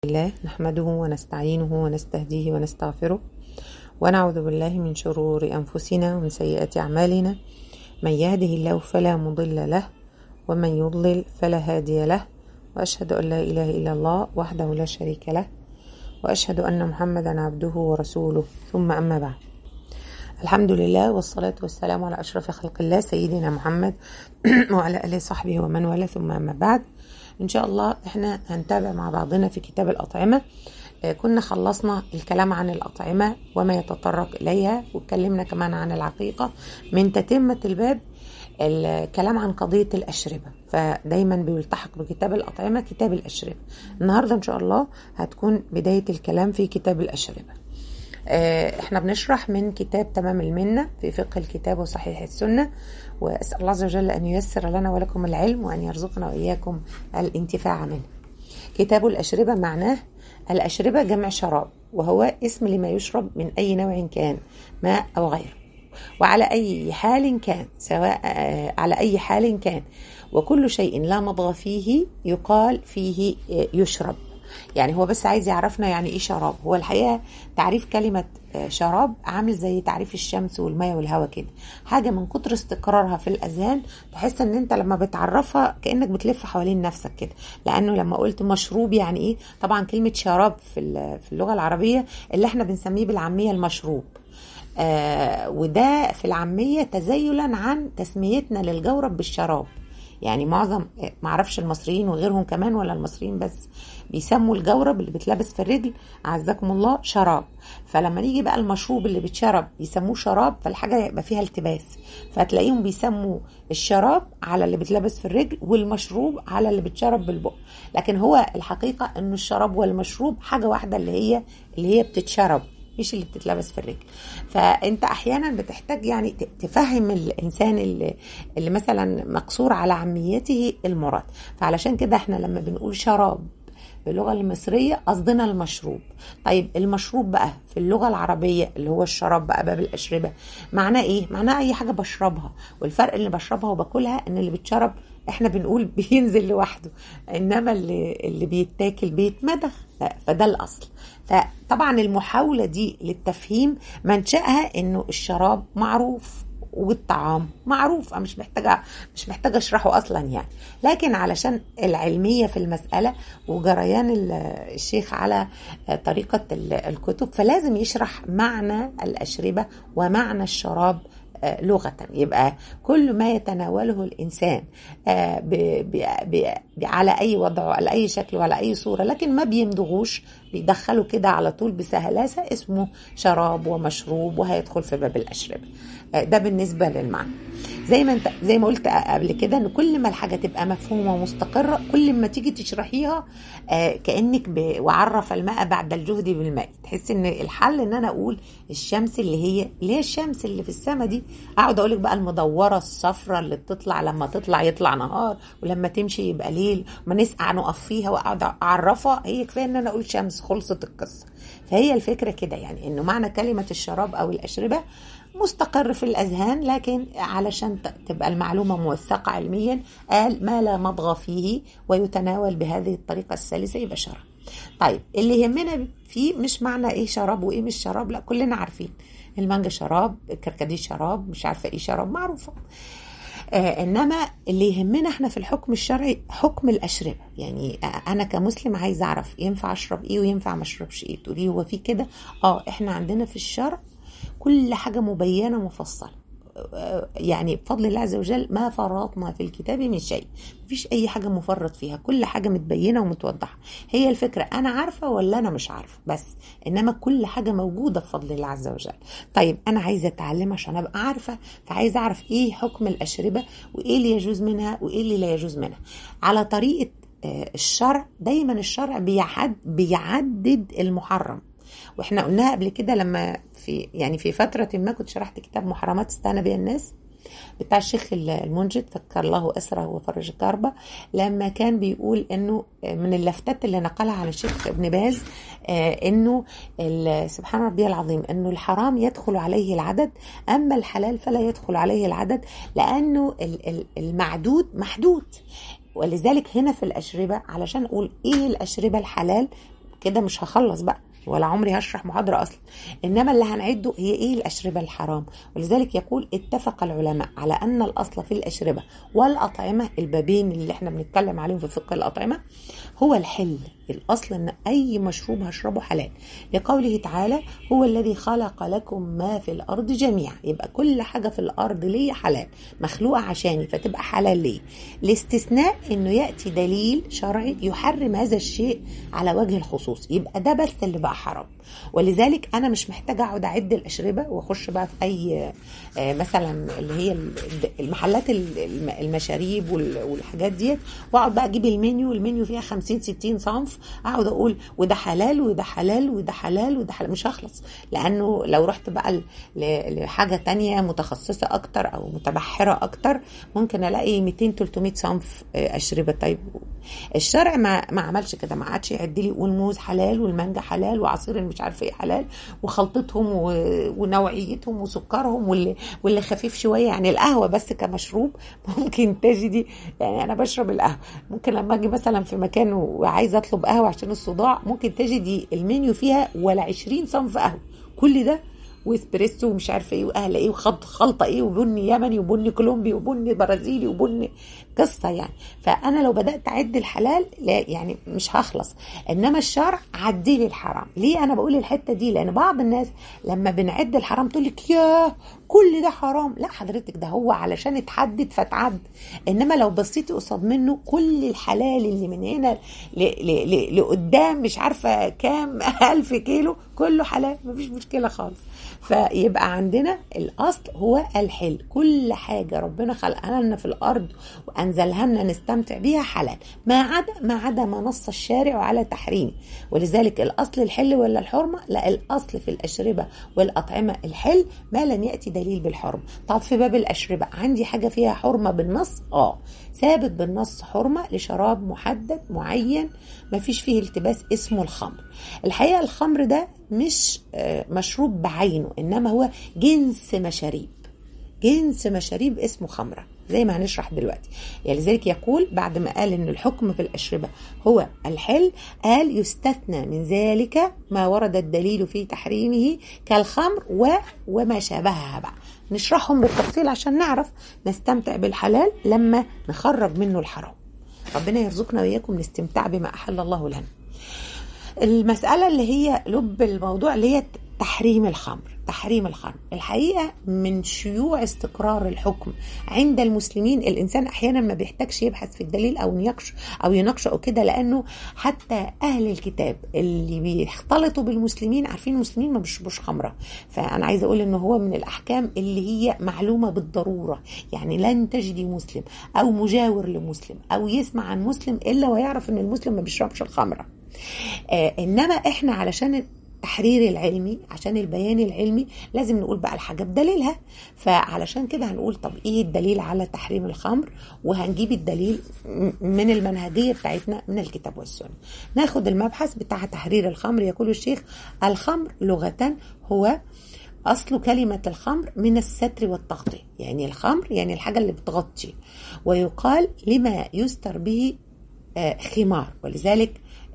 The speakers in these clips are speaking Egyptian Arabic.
الله نحمده ونستعينه ونستهديه ونستغفره ونعوذ بالله من شرور أنفسنا ومن سيئات أعمالنا من يهده الله فلا مضل له ومن يضلل فلا هادي له وأشهد أن لا إله إلا الله وحده لا شريك له وأشهد أن محمدا عبده ورسوله ثم أما بعد الحمد لله والصلاة والسلام على أشرف خلق الله سيدنا محمد وعلى آله وصحبه ومن والاه ثم أما بعد إن شاء الله إحنا هنتابع مع بعضنا في كتاب الأطعمة آه، كنا خلصنا الكلام عن الأطعمة وما يتطرق إليها واتكلمنا كمان عن العقيقة من تتمة الباب الكلام عن قضية الأشربة فدايما بيلتحق بكتاب الأطعمة كتاب الأشربة النهاردة إن شاء الله هتكون بداية الكلام في كتاب الأشربة آه، احنا بنشرح من كتاب تمام المنة في فقه الكتاب وصحيح السنة وأسأل الله عز وجل أن ييسر لنا ولكم العلم وأن يرزقنا وإياكم الانتفاع منه كتاب الأشربة معناه الأشربة جمع شراب وهو اسم لما يشرب من أي نوع كان ماء أو غيره وعلى أي حال كان سواء آه، على أي حال كان وكل شيء لا مضغ فيه يقال فيه آه، يشرب يعني هو بس عايز يعرفنا يعني ايه شراب هو الحقيقه تعريف كلمه آه، شراب عامل زي تعريف الشمس والماء والهواء كده حاجه من كتر استقرارها في الاذهان تحس ان انت لما بتعرفها كانك بتلف حوالين نفسك كده لانه لما قلت مشروب يعني ايه طبعا كلمه شراب في ال- في اللغه العربيه اللي احنا بنسميه بالعاميه المشروب آه وده في العاميه تزيلا عن تسميتنا للجورب بالشراب يعني معظم معرفش المصريين وغيرهم كمان ولا المصريين بس بيسموا الجورب اللي بيتلبس في الرجل اعزكم الله شراب فلما نيجي بقى المشروب اللي بيتشرب يسموه شراب فالحاجه يبقى فيها التباس فتلاقيهم بيسموا الشراب على اللي بيتلبس في الرجل والمشروب على اللي بيتشرب بالبق لكن هو الحقيقه انه الشراب والمشروب حاجه واحده اللي هي اللي هي بتتشرب مش اللي بتتلبس في الرجل فانت احيانا بتحتاج يعني ت- تفهم الانسان اللي, اللي مثلا مقصور على عاميته المراد فعلشان كده احنا لما بنقول شراب باللغه المصريه قصدنا المشروب طيب المشروب بقى في اللغه العربيه اللي هو الشراب بقى باب الاشربه معناه ايه معناه اي حاجه بشربها والفرق اللي بشربها وباكلها ان اللي بيتشرب احنا بنقول بينزل لوحده انما اللي اللي بيتاكل بيتمضغ فده الاصل فطبعا المحاوله دي للتفهيم منشاها انه الشراب معروف والطعام معروف أنا مش محتاجه مش محتاجه اشرحه اصلا يعني لكن علشان العلميه في المساله وجريان ال- الشيخ على طريقه ال- الكتب فلازم يشرح معنى الاشربه ومعنى الشراب آه، لغة يبقى كل ما يتناوله الإنسان آه، ب- ب- ب- ب- على أي وضع وعلى أي شكل وعلى أي صورة لكن ما بيمضغوش بيدخله كده على طول بسهلاسة اسمه شراب ومشروب وهيدخل في باب الأشربة آه، ده بالنسبة للمعنى زي ما انت زي ما قلت قبل كده ان كل ما الحاجه تبقى مفهومه ومستقره كل ما تيجي تشرحيها آه كانك ب... وعرف الماء بعد الجهد بالماء تحس ان الحل ان انا اقول الشمس اللي هي اللي هي الشمس اللي في السماء دي اقعد اقول لك بقى المدوره الصفراء اللي بتطلع لما تطلع يطلع نهار ولما تمشي يبقى ليل ما نسقع نقف فيها واقعد اعرفها هي كفايه ان انا اقول شمس خلصت القصه فهي الفكره كده يعني انه معنى كلمه الشراب او الاشربه مستقر في الأذهان لكن علشان ت- تبقى المعلومة موثقة علميا قال ما لا مضغ فيه ويتناول بهذه الطريقة السلسة يبقى شراب طيب اللي يهمنا فيه مش معنى ايه شراب وايه مش شراب لا كلنا عارفين المانجا شراب الكركديه شراب مش عارفة ايه شراب معروفة آه انما اللي يهمنا احنا في الحكم الشرعي حكم الاشربه يعني آه انا كمسلم عايز اعرف ينفع اشرب ايه وينفع ما اشربش ايه تقولي هو في كده اه احنا عندنا في الشرع كل حاجه مبينه مفصله آه، يعني بفضل الله عز وجل ما فرطنا في الكتاب من شيء مفيش اي حاجه مفرط فيها كل حاجه متبينه ومتوضحه هي الفكره انا عارفه ولا انا مش عارفه بس انما كل حاجه موجوده بفضل الله عز وجل طيب انا عايزه اتعلم عشان ابقى عارفه فعايزه اعرف ايه حكم الاشربه وايه اللي يجوز منها وايه اللي لا يجوز منها على طريقه آه، الشرع دايما الشرع بيعد بيعدد المحرم واحنا قلناها قبل كده لما في يعني في فتره ما كنت شرحت كتاب محرمات استهان بها الناس بتاع الشيخ المنجد فكر الله اسره وفرج كربه لما كان بيقول انه من اللفتات اللي نقلها عن الشيخ ابن باز آه، انه ال- سبحان ربي العظيم انه الحرام يدخل عليه العدد اما الحلال فلا يدخل عليه العدد لانه ال- ال- المعدود محدود ولذلك هنا في الاشربه علشان اقول ايه الاشربه الحلال كده مش هخلص بقى ولا عمري هشرح محاضرة أصلا إنما اللي هنعده هي إيه الأشربة الحرام ولذلك يقول اتفق العلماء على أن الأصل في الأشربة والأطعمة البابين اللي احنا بنتكلم عليهم في فقه الأطعمة هو الحل الأصل أن أي مشروب هشربه حلال لقوله تعالى هو الذي خلق لكم ما في الأرض جميعا يبقى كل حاجة في الأرض ليا حلال مخلوقة عشاني فتبقى حلال ليه الاستثناء أنه يأتي دليل شرعي يحرم هذا الشيء على وجه الخصوص يبقى ده بس اللي بقى حرام ولذلك أنا مش محتاجة أقعد أعد الأشربة وأخش بقى في أي آه، مثلا اللي هي المحلات الم- المشاريب وال- والحاجات ديت واقعد بقى اجيب المنيو المنيو فيها 50 60 صنف اقعد اقول وده حلال وده حلال وده حلال وده حلال مش هخلص لانه لو رحت بقى ل- ل- لحاجه تانية متخصصه اكتر او متبحره اكتر ممكن الاقي 200 300 صنف آه، اشربه طيب الشرع ما ما عملش كده ما عادش يعد لي يقول موز حلال والمانجا حلال وعصير المش عارفه ايه حلال وخلطتهم و- ونوعيتهم وسكرهم واللي واللي خفيف شويه يعني القهوه بس كمشروب ممكن تجدي يعني انا بشرب القهوه ممكن لما اجي مثلا في مكان وعايزه اطلب قهوه عشان الصداع ممكن تجدي المنيو فيها ولا 20 صنف قهوه كل ده واسبريسو ومش عارفه ايه واهل ايه وخلط خلطه ايه وبني يمني وبني كولومبي وبني برازيلي وبني قصه يعني فانا لو بدات اعد الحلال لا يعني مش هخلص انما الشرع عدي لي الحرام ليه انا بقول الحته دي لان بعض الناس لما بنعد الحرام تقول لك ياه كل ده حرام لا حضرتك ده هو علشان اتحدد فاتعد انما لو بصيتي قصاد منه كل الحلال اللي من هنا ل- ل- ل- لقدام مش عارفه كام الف كيلو كله حلال مفيش مشكله خالص فيبقى عندنا الاصل هو الحل كل حاجه ربنا خلقها لنا في الارض وانزلها لنا نستمتع بيها حلال ما عدا ما عدا ما نص الشارع على تحريمه ولذلك الاصل الحل ولا الحرمه لا الاصل في الاشربه والاطعمه الحل ما لم ياتي دليل بالحرمه طب في باب الاشربه عندي حاجه فيها حرمه بالنص اه ثابت بالنص حرمه لشراب محدد معين ما فيش فيه التباس اسمه الخمر الحقيقه الخمر ده مش آه، مشروب بعينه انما هو جنس مشاريب جنس مشاريب اسمه خمرة زي ما هنشرح دلوقتي يعني لذلك يقول بعد ما قال ان الحكم في الأشربة هو الحل قال يستثنى من ذلك ما ورد الدليل في تحريمه كالخمر و وما شابهها بقى نشرحهم بالتفصيل عشان نعرف نستمتع بالحلال لما نخرج منه الحرام ربنا يرزقنا وإياكم الاستمتاع بما أحل الله لنا المسألة اللي هي لب الموضوع اللي هي تحريم الخمر تحريم الخمر الحقيقة من شيوع استقرار الحكم عند المسلمين الإنسان أحيانا ما بيحتاجش يبحث في الدليل أو يناقش أو يناقش أو كده لأنه حتى أهل الكتاب اللي بيختلطوا بالمسلمين عارفين المسلمين ما بيشربوش خمرة فأنا عايزة أقول إن هو من الأحكام اللي هي معلومة بالضرورة يعني لن تجدي مسلم أو مجاور لمسلم أو يسمع عن مسلم إلا ويعرف إن المسلم ما بيشربش الخمرة آه انما احنا علشان التحرير العلمي عشان البيان العلمي لازم نقول بقى الحاجة بدليلها فعلشان كده هنقول طب ايه الدليل على تحريم الخمر وهنجيب الدليل م- من المنهجية بتاعتنا من الكتاب والسنة ناخد المبحث بتاع تحرير الخمر يقول الشيخ الخمر لغة هو أصل كلمة الخمر من الستر والتغطية يعني الخمر يعني الحاجة اللي بتغطي ويقال لما يستر به آه، خمار ولذلك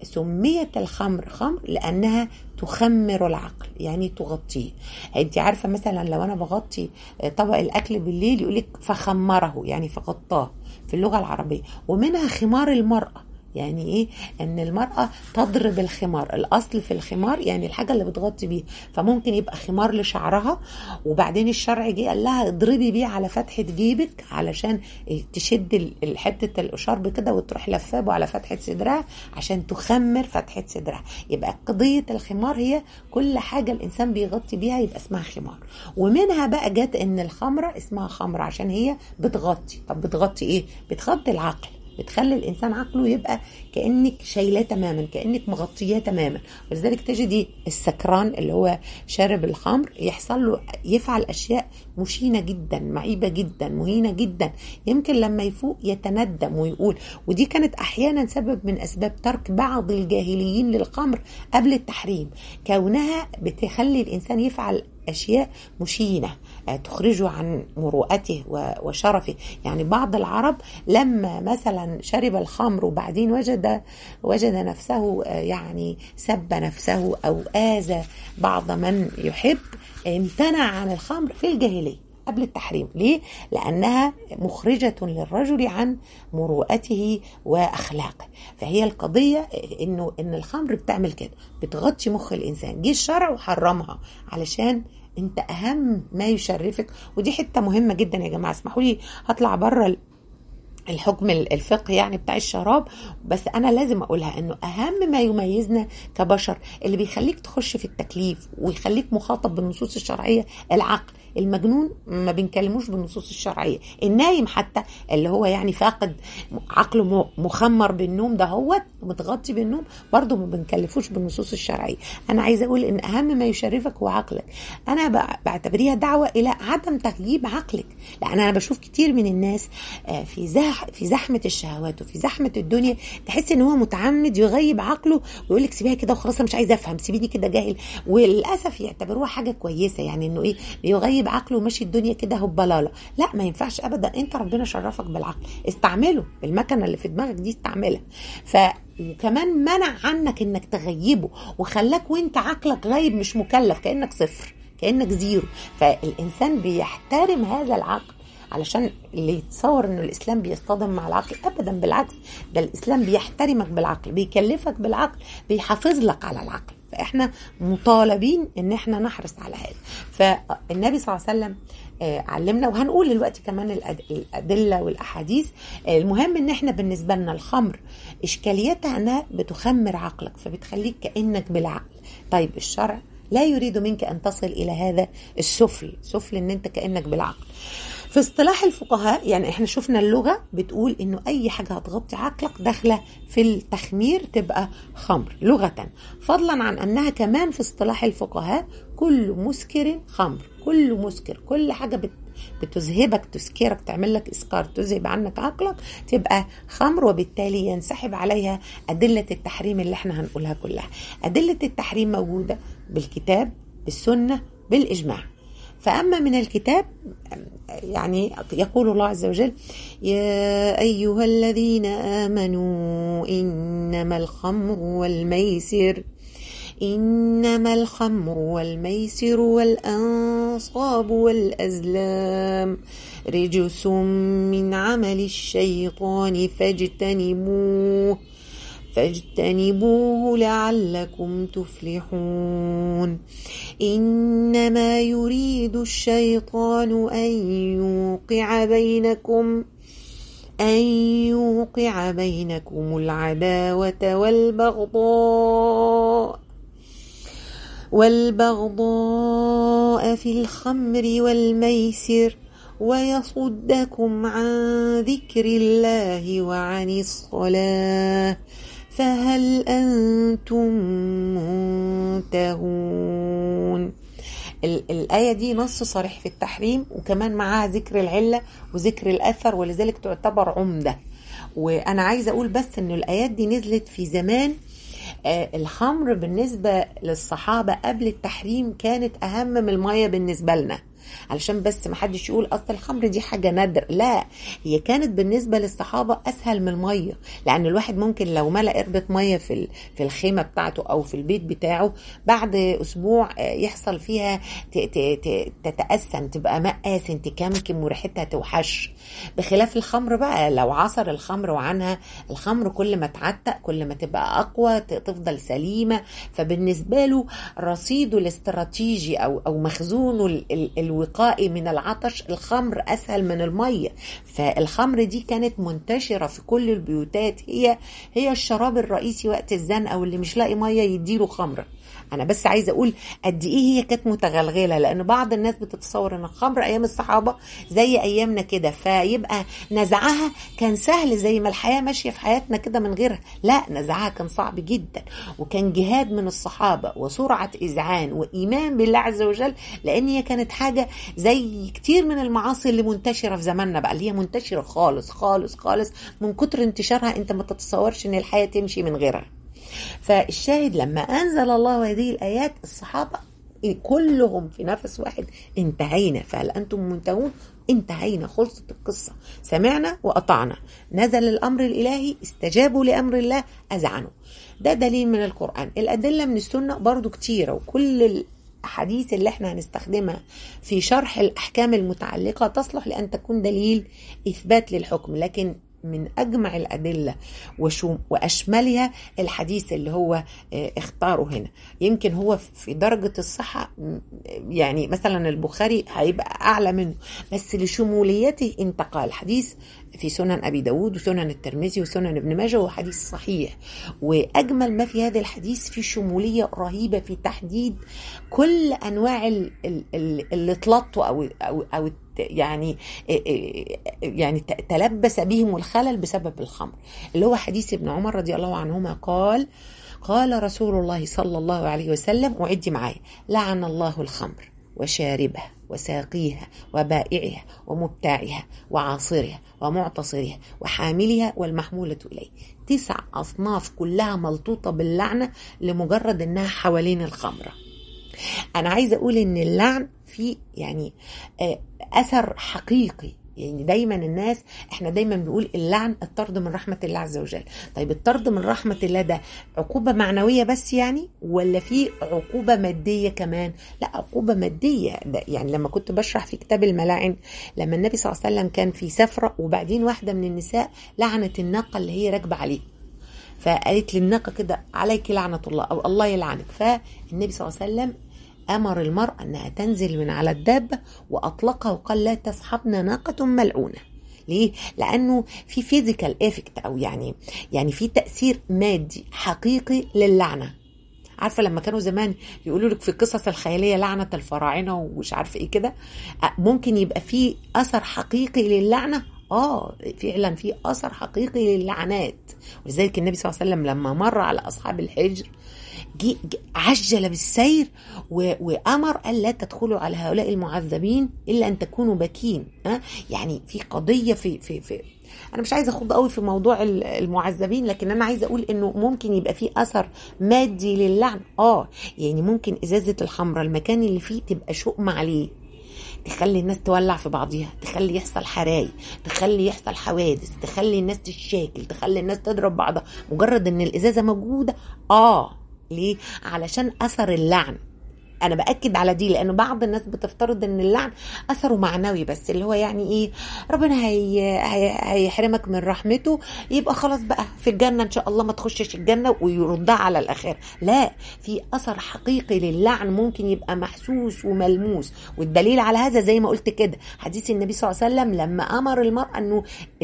سميت الخمر خمر لأنها تخمر العقل يعني تغطيه انت عارفة مثلا لو أنا بغطي آه، طبق الأكل بالليل يقولك فخمره يعني فغطاه في اللغة العربية ومنها خمار المرأة يعني ايه ان المرأة تضرب الخمار الاصل في الخمار يعني الحاجة اللي بتغطي بيها فممكن يبقى خمار لشعرها وبعدين الشرع جه قال لها اضربي بيه على فتحة جيبك علشان تشد ال- ال- حتة الاشارب كده وتروح لفابه على فتحة صدرها عشان تخمر فتحة صدرها يبقى قضية الخمار هي كل حاجة الانسان بيغطي بيها يبقى اسمها خمار ومنها بقى جت ان الخمرة اسمها خمرة عشان هي بتغطي طب بتغطي ايه بتغطي العقل بتخلي الانسان عقله يبقى كانك شايلاه تماما كانك مغطياه تماما ولذلك تجدي السكران اللي هو شارب الخمر يحصل له يفعل اشياء مشينه جدا معيبه جدا مهينه جدا يمكن لما يفوق يتندم ويقول ودي كانت احيانا سبب من اسباب ترك بعض الجاهليين للخمر قبل التحريم كونها بتخلي الانسان يفعل اشياء مشينه تخرجه عن مروءته وشرفه يعني بعض العرب لما مثلا شرب الخمر وبعدين وجد وجد نفسه يعني سب نفسه او اذى بعض من يحب امتنع عن الخمر في الجاهليه قبل التحريم ليه؟ لأنها مخرجة للرجل عن مروءته وأخلاقه فهي القضية إنه إن الخمر بتعمل كده بتغطي مخ الإنسان جه الشرع وحرمها علشان انت اهم ما يشرفك ودي حته مهمه جدا يا جماعه اسمحوا لي هطلع بره الحكم الفقهي يعني بتاع الشراب بس انا لازم اقولها انه اهم ما يميزنا كبشر اللي بيخليك تخش في التكليف ويخليك مخاطب بالنصوص الشرعيه العقل المجنون ما بنكلموش بالنصوص الشرعيه النايم حتى اللي هو يعني فاقد عقله مخمر بالنوم ده هو متغطي بالنوم برضه ما بنكلفوش بالنصوص الشرعيه انا عايزه اقول ان اهم ما يشرفك هو عقلك انا بعتبريها دعوه الى عدم تغييب عقلك لان انا بشوف كتير من الناس في زح في زحمه الشهوات وفي زحمه الدنيا تحس ان هو متعمد يغيب عقله ويقول لك سيبيها كده وخلاص انا مش عايزه افهم سيبيني كده جاهل وللاسف يعتبروها حاجه كويسه يعني انه ايه بيغيب بعقله وماشي الدنيا كده هبلاله لا ما ينفعش ابدا انت ربنا شرفك بالعقل استعمله المكنه اللي في دماغك دي استعملها ف وكمان منع عنك انك تغيبه وخلاك وانت عقلك غايب مش مكلف كانك صفر كانك زيرو فالانسان بيحترم هذا العقل علشان اللي يتصور انه الاسلام بيصطدم مع العقل ابدا بالعكس ده الاسلام بيحترمك بالعقل بيكلفك بالعقل بيحافظ لك على العقل فاحنا مطالبين ان احنا نحرص على هذا فالنبي صلى الله عليه وسلم علمنا وهنقول دلوقتي كمان الادله والاحاديث المهم ان احنا بالنسبه لنا الخمر اشكاليتها انها بتخمر عقلك فبتخليك كانك بالعقل طيب الشرع لا يريد منك ان تصل الى هذا السفل سفل ان انت كانك بالعقل في اصطلاح الفقهاء يعني احنا شفنا اللغه بتقول انه اي حاجه هتغطي عقلك داخله في التخمير تبقى خمر لغه فضلا عن انها كمان في اصطلاح الفقهاء كل مسكر خمر كل مسكر كل حاجه بت بتذهبك تسكرك تعمل لك اسكار تذهب عنك عقلك تبقى خمر وبالتالي ينسحب عليها ادله التحريم اللي احنا هنقولها كلها ادله التحريم موجوده بالكتاب بالسنه بالاجماع فأما من الكتاب يعني يقول الله عز وجل يا أيها الذين آمنوا إنما الخمر والميسر إنما الخمر والميسر والأنصاب والأزلام رجس من عمل الشيطان فاجتنبوه فاجتنبوه لعلكم تفلحون انما يريد الشيطان ان يوقع بينكم ان يوقع بينكم العداوه والبغضاء والبغضاء في الخمر والميسر ويصدكم عن ذكر الله وعن الصلاه فهل أنتم منتهون الآية دي نص صريح في التحريم وكمان معاها ذكر العلة وذكر الأثر ولذلك تعتبر عمدة وأنا عايزة أقول بس أن الآيات دي نزلت في زمان الخمر بالنسبة للصحابة قبل التحريم كانت أهم من المية بالنسبة لنا علشان بس ما حدش يقول اصل الخمر دي حاجه نادر لا هي كانت بالنسبه للصحابه اسهل من الميه لان الواحد ممكن لو ملا قربه ميه في في الخيمه بتاعته او في البيت بتاعه بعد اسبوع يحصل فيها تتأسن تبقى ماء آسن تكمكم وريحتها توحش بخلاف الخمر بقى لو عصر الخمر وعنها الخمر كل ما تعتق كل ما تبقى اقوى تفضل سليمه فبالنسبه له رصيده الاستراتيجي او او مخزونه الوقائي من العطش الخمر اسهل من الميه فالخمر دي كانت منتشره في كل البيوتات هي هي الشراب الرئيسي وقت الزنقه واللي مش لاقي ميه يديله خمره انا بس عايزه اقول قد ايه هي كانت متغلغله لان بعض الناس بتتصور ان الخمر ايام الصحابه زي ايامنا كده فيبقى نزعها كان سهل زي ما الحياه ماشيه في حياتنا كده من غيرها لا نزعها كان صعب جدا وكان جهاد من الصحابه وسرعه اذعان وايمان بالله عز وجل لان هي كانت حاجه زي كتير من المعاصي اللي منتشره في زماننا بقى اللي هي منتشره خالص خالص خالص من كتر انتشارها انت ما تتصورش ان الحياه تمشي من غيرها فالشاهد لما انزل الله هذه الايات الصحابه كلهم في نفس واحد انتهينا فهل انتم منتهون انتهينا خلصت القصة سمعنا وأطعنا نزل الأمر الإلهي استجابوا لأمر الله أذعنوا ده دليل من القرآن الأدلة من السنة برضو كتيرة وكل الأحاديث اللي احنا هنستخدمها في شرح الأحكام المتعلقة تصلح لأن تكون دليل إثبات للحكم لكن من أجمع الأدلة وشو وأشملها الحديث اللي هو اختاره هنا يمكن هو في درجة الصحة يعني مثلا البخاري هيبقى أعلى منه بس لشموليته انتقى الحديث في سنن أبي داود وسنن الترمذي وسنن ابن ماجه وهو حديث صحيح وأجمل ما في هذا الحديث في شمولية رهيبة في تحديد كل أنواع اللي اتلطوا أو أو أو يعني يعني تلبس بهم الخلل بسبب الخمر اللي هو حديث ابن عمر رضي الله عنهما قال قال رسول الله صلى الله عليه وسلم وعدي معايا لعن الله الخمر وشاربها وساقيها وبائعها ومبتاعها وعاصرها ومعتصرها وحاملها والمحمولة إليه تسع أصناف كلها ملطوطة باللعنة لمجرد أنها حوالين الخمرة أنا عايزة أقول أن اللعن في يعني اثر حقيقي يعني دايما الناس احنا دايما بنقول اللعن الطرد من رحمه الله عز وجل طيب الطرد من رحمه الله ده عقوبه معنويه بس يعني ولا في عقوبه ماديه كمان لا عقوبه ماديه ده يعني لما كنت بشرح في كتاب الملاعن لما النبي صلى الله عليه وسلم كان في سفره وبعدين واحده من النساء لعنت الناقه اللي هي راكبه عليه فقالت للناقه كده عليك لعنه الله او الله يلعنك فالنبي صلى الله عليه وسلم أمر المرأة أنها تنزل من على الدابة وأطلقها وقال لا تصحبنا ناقة ملعونة ليه؟ لأنه في فيزيكال افكت أو يعني يعني في تأثير مادي حقيقي للعنة عارفه لما كانوا زمان يقولوا لك في القصص الخياليه لعنه الفراعنه ومش عارفه ايه كده ممكن يبقى في اثر حقيقي للعنه اه فعلا في اثر حقيقي للعنات ولذلك النبي صلى الله عليه وسلم لما مر على اصحاب الحجر جي جي عجل بالسير وامر الا تدخلوا على هؤلاء المعذبين الا ان تكونوا باكين ها يعني في قضيه في في في انا مش عايزه اخوض قوي في موضوع المعذبين لكن انا عايزه اقول انه ممكن يبقى في اثر مادي للعن اه يعني ممكن ازازه الخمره المكان اللي فيه تبقى شؤم عليه تخلي الناس تولع في بعضيها تخلي يحصل حرايق تخلي يحصل حوادث تخلي الناس تشاكل تخلي الناس تضرب بعضها مجرد ان الازازه موجوده اه ليه علشان اثر اللعن انا باكد على دي لانه بعض الناس بتفترض ان اللعن اثره معنوي بس اللي هو يعني ايه ربنا هي... هي... هيحرمك من رحمته يبقى خلاص بقى في الجنه ان شاء الله ما تخشش الجنه ويردها على الاخره لا في اثر حقيقي للعن ممكن يبقى محسوس وملموس والدليل على هذا زي ما قلت كده حديث النبي صلى الله عليه وسلم لما امر المراه انه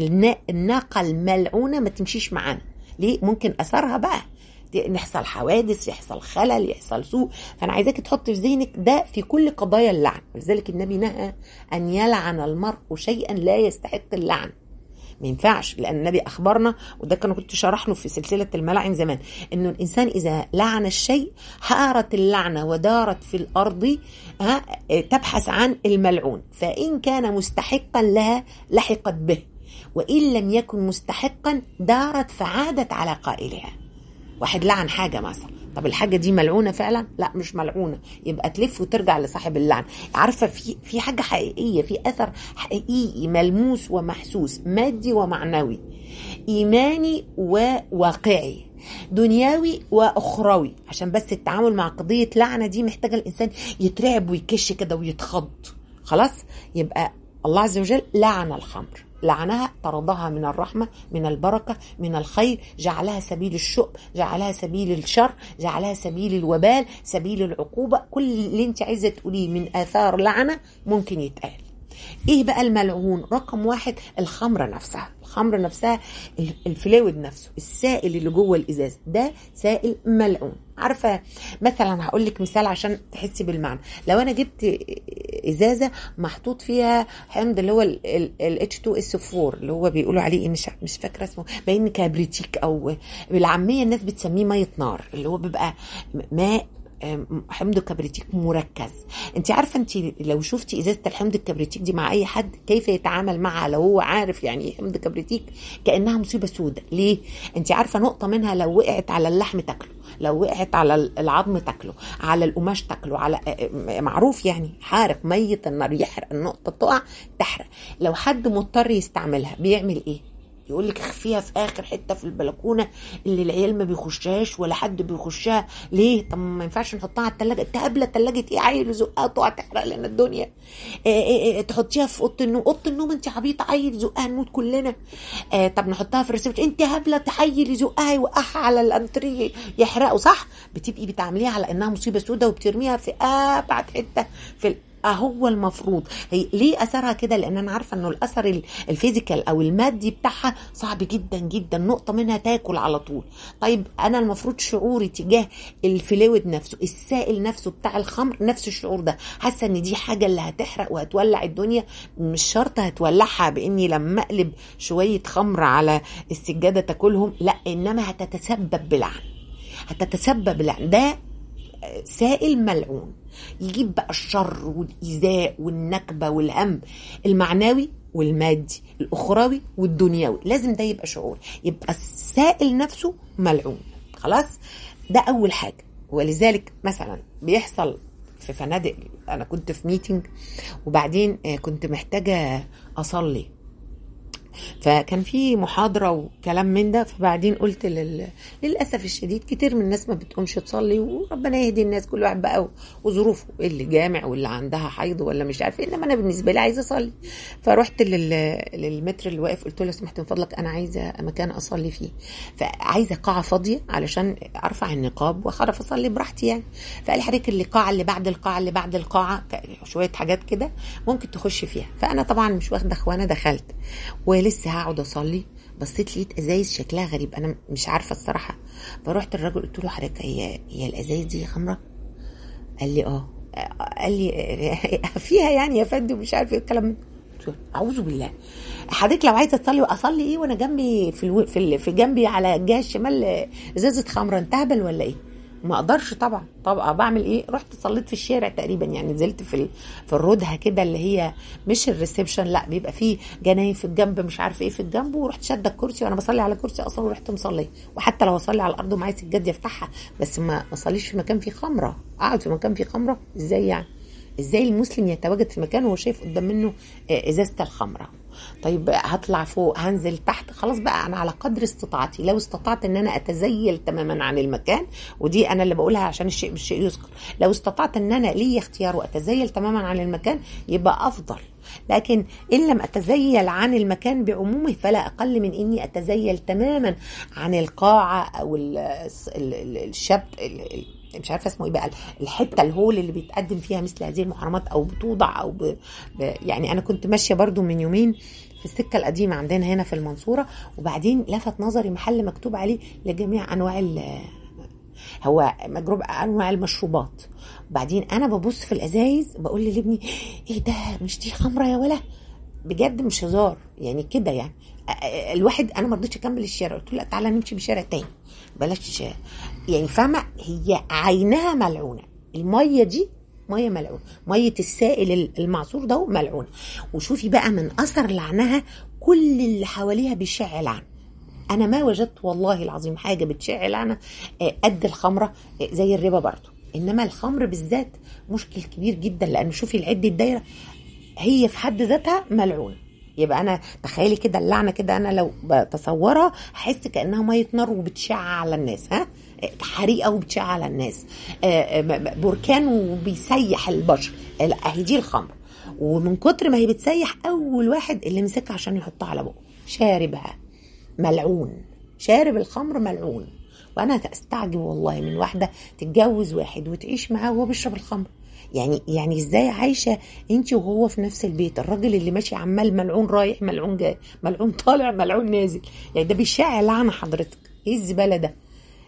الناقه الملعونه ما تمشيش معانا ليه ممكن اثرها بقى يحصل حوادث يحصل خلل يحصل سوء فانا عايزاك تحط في ذهنك ده في كل قضايا اللعن ولذلك النبي نهى ان يلعن المرء شيئا لا يستحق اللعن ما ينفعش لان النبي اخبرنا وده كان كنت شرح له في سلسله الملاعن زمان انه الانسان اذا لعن الشيء حارت اللعنه ودارت في الارض ها تبحث عن الملعون فان كان مستحقا لها لحقت به وان لم يكن مستحقا دارت فعادت على قائلها واحد لعن حاجه مثلا طب الحاجه دي ملعونه فعلا لا مش ملعونه يبقى تلف وترجع لصاحب اللعن عارفه في في حاجه حقيقيه في اثر حقيقي ملموس ومحسوس مادي ومعنوي ايماني وواقعي دنيوي واخروي عشان بس التعامل مع قضيه لعنه دي محتاجه الانسان يترعب ويكش كده ويتخض خلاص يبقى الله عز وجل لعن الخمر لعنها طردها من الرحمة من البركة من الخير جعلها سبيل الشؤم جعلها سبيل الشر جعلها سبيل الوبال سبيل العقوبة كل اللي انت عايزة تقوليه من آثار لعنة ممكن يتقال ايه بقى الملعون رقم واحد الخمرة نفسها الخمرة نفسها الفلويد نفسه السائل اللي جوه الازاز ده سائل ملعون عارفه مثلا هقول لك مثال عشان تحسي بالمعنى لو انا جبت ازازه محطوط فيها حمض اللي هو ال H2SO4 اللي هو بيقولوا عليه مش مش فاكره اسمه باين كابريتيك او بالعاميه الناس بتسميه ميه نار اللي هو بيبقى ماء آم، حمض كبريتيك مركز انت عارفه انت لو شفتي ازازه الحمض الكبريتيك دي مع اي حد كيف يتعامل معها لو هو عارف يعني ايه حمض كبريتيك كانها مصيبه سوداء ليه انت عارفه نقطه منها لو وقعت على اللحم تاكله لو وقعت على العظم تاكله على القماش تاكله على آه، معروف يعني حارق ميت النار يحرق النقطه تقع تحرق لو حد مضطر يستعملها بيعمل ايه يقول لك اخفيها في اخر حته في البلكونه اللي العيال ما بيخشهاش ولا حد بيخشها ليه طب ما ينفعش نحطها على الثلاجه انت قابله ثلاجه ايه عيل يزقها تقع تحرق لنا الدنيا إيه إيه إيه تحطيها في اوضه النوم اوضه النوم انت عبيطه عيل يزقها نموت كلنا آه طب نحطها في الريسبشن انت هبله تحيل يزقها يوقعها على الانتريه يحرقه صح بتبقي بتعمليها على انها مصيبه سوداء وبترميها في ابعد حته في ال- هو المفروض هي ليه اثرها كده لان انا عارفه انه الاثر ال- الفيزيكال او المادي بتاعها صعب جدا جدا نقطه منها تاكل على طول طيب انا المفروض شعوري تجاه الفلويد نفسه السائل نفسه بتاع الخمر نفس الشعور ده حاسه ان دي حاجه اللي هتحرق وهتولع الدنيا مش شرط هتولعها باني لما اقلب شويه خمر على السجاده تاكلهم لا انما هتتسبب بلعن هتتسبب بلعن ده سائل ملعون يجيب بقى الشر والإيذاء والنكبة والهم المعنوي والمادي الأخروي والدنيوي لازم ده يبقى شعور يبقى السائل نفسه ملعون خلاص ده أول حاجة ولذلك مثلا بيحصل في فنادق أنا كنت في ميتنج وبعدين آه، كنت محتاجة أصلي فكان في محاضرة وكلام من ده فبعدين قلت لل... للأسف الشديد كتير من الناس ما بتقومش تصلي وربنا يهدي الناس كل واحد بقى وظروفه اللي جامع واللي عندها حيض ولا مش عارف إيه انما انا بالنسبة لي عايزة اصلي فرحت لل... للمتر اللي واقف قلت له لو سمحت من فضلك انا عايزة مكان اصلي فيه فعايزة قاعة فاضية علشان ارفع النقاب واعرف اصلي براحتي يعني فقال لي حضرتك اللي القاعة اللي بعد القاعة اللي بعد القاعة ك- شوية حاجات كده ممكن تخش فيها فانا طبعا مش واخدة اخوانه دخلت ولسه هقعد اصلي بصيت لقيت ازايز شكلها غريب انا مش عارفه الصراحه فرحت الراجل قلت له حضرتك هي هي الازايز دي خمره قال لي اه قال لي فيها يعني يا فندم مش عارف ايه الكلام ده. قلت له اعوذ بالله حضرتك لو عايزه تصلي اصلي ايه وانا جنبي في الو... في, ال... في جنبي على الجهه الشمال ازازه خمره انت هبل ولا ايه ما اقدرش طبعا طبعا بعمل ايه رحت صليت في الشارع تقريبا يعني نزلت في ال... في الردهه كده اللي هي مش الريسبشن لا بيبقى فيه جناين في الجنب مش عارف ايه في الجنب ورحت شاده الكرسي وانا بصلي على كرسي اصلا ورحت مصليه وحتى لو اصلي على الارض ومعايا سجاد يفتحها بس ما ما اصليش في مكان فيه خمره اقعد في مكان فيه خمره ازاي يعني ازاي المسلم يتواجد في مكان وهو شايف قدام منه آه، ازازه الخمره طيب هطلع فوق هنزل تحت خلاص بقى انا على قدر استطاعتي لو استطعت ان انا اتزيل تماما عن المكان ودي انا اللي بقولها عشان الشيء بالشيء يذكر لو استطعت ان انا لي اختيار واتزيل تماما عن المكان يبقى افضل لكن ان لم اتزيل عن المكان بعمومه فلا اقل من اني اتزيل تماما عن القاعه او ال- ال- ال- الشاب ال- ال- مش عارفه اسمه ايه بقى الحته الهول اللي بيتقدم فيها مثل هذه المحرمات او بتوضع او ب... ب... يعني انا كنت ماشيه برضو من يومين في السكه القديمه عندنا هنا في المنصوره وبعدين لفت نظري محل مكتوب عليه لجميع انواع ال... هو مجروب انواع المشروبات وبعدين انا ببص في الازايز بقول لابني ايه ده مش دي خمره يا ولا بجد مش هزار يعني كده يعني أ- أ- الواحد انا ما رضيتش اكمل الشارع قلت له لا تعالى نمشي بشارع تاني بلاش يعني فاهمه هي عينها ملعونه الميه دي ميه ملعونه ميه السائل المعصور ده ملعونه وشوفي بقى من اثر لعنها كل اللي حواليها بيشع لعن انا ما وجدت والله العظيم حاجه بتشع لعنه آه، قد الخمره آه، زي الربا برضو انما الخمر بالذات مشكل كبير جدا لان شوفي العده الدايره هي في حد ذاتها ملعونه يبقى انا تخيلي كده اللعنه كده انا لو بتصورها هحس كانها ميه نار وبتشع على الناس ها حريقه وبتشع على الناس آه، آه، بركان وبيسيح البشر لا اهي دي الخمر ومن كتر ما هي بتسيح اول واحد اللي مسكها عشان يحطها على بقه شاربها ملعون شارب الخمر ملعون وانا استعجب والله من واحده تتجوز واحد وتعيش معاه وهو بيشرب الخمر يعني يعني ازاي عايشه انت وهو في نفس البيت الراجل اللي ماشي عمال ملعون رايح ملعون جاي ملعون طالع ملعون نازل يعني ده بيشع لعنه حضرتك ايه الزباله ده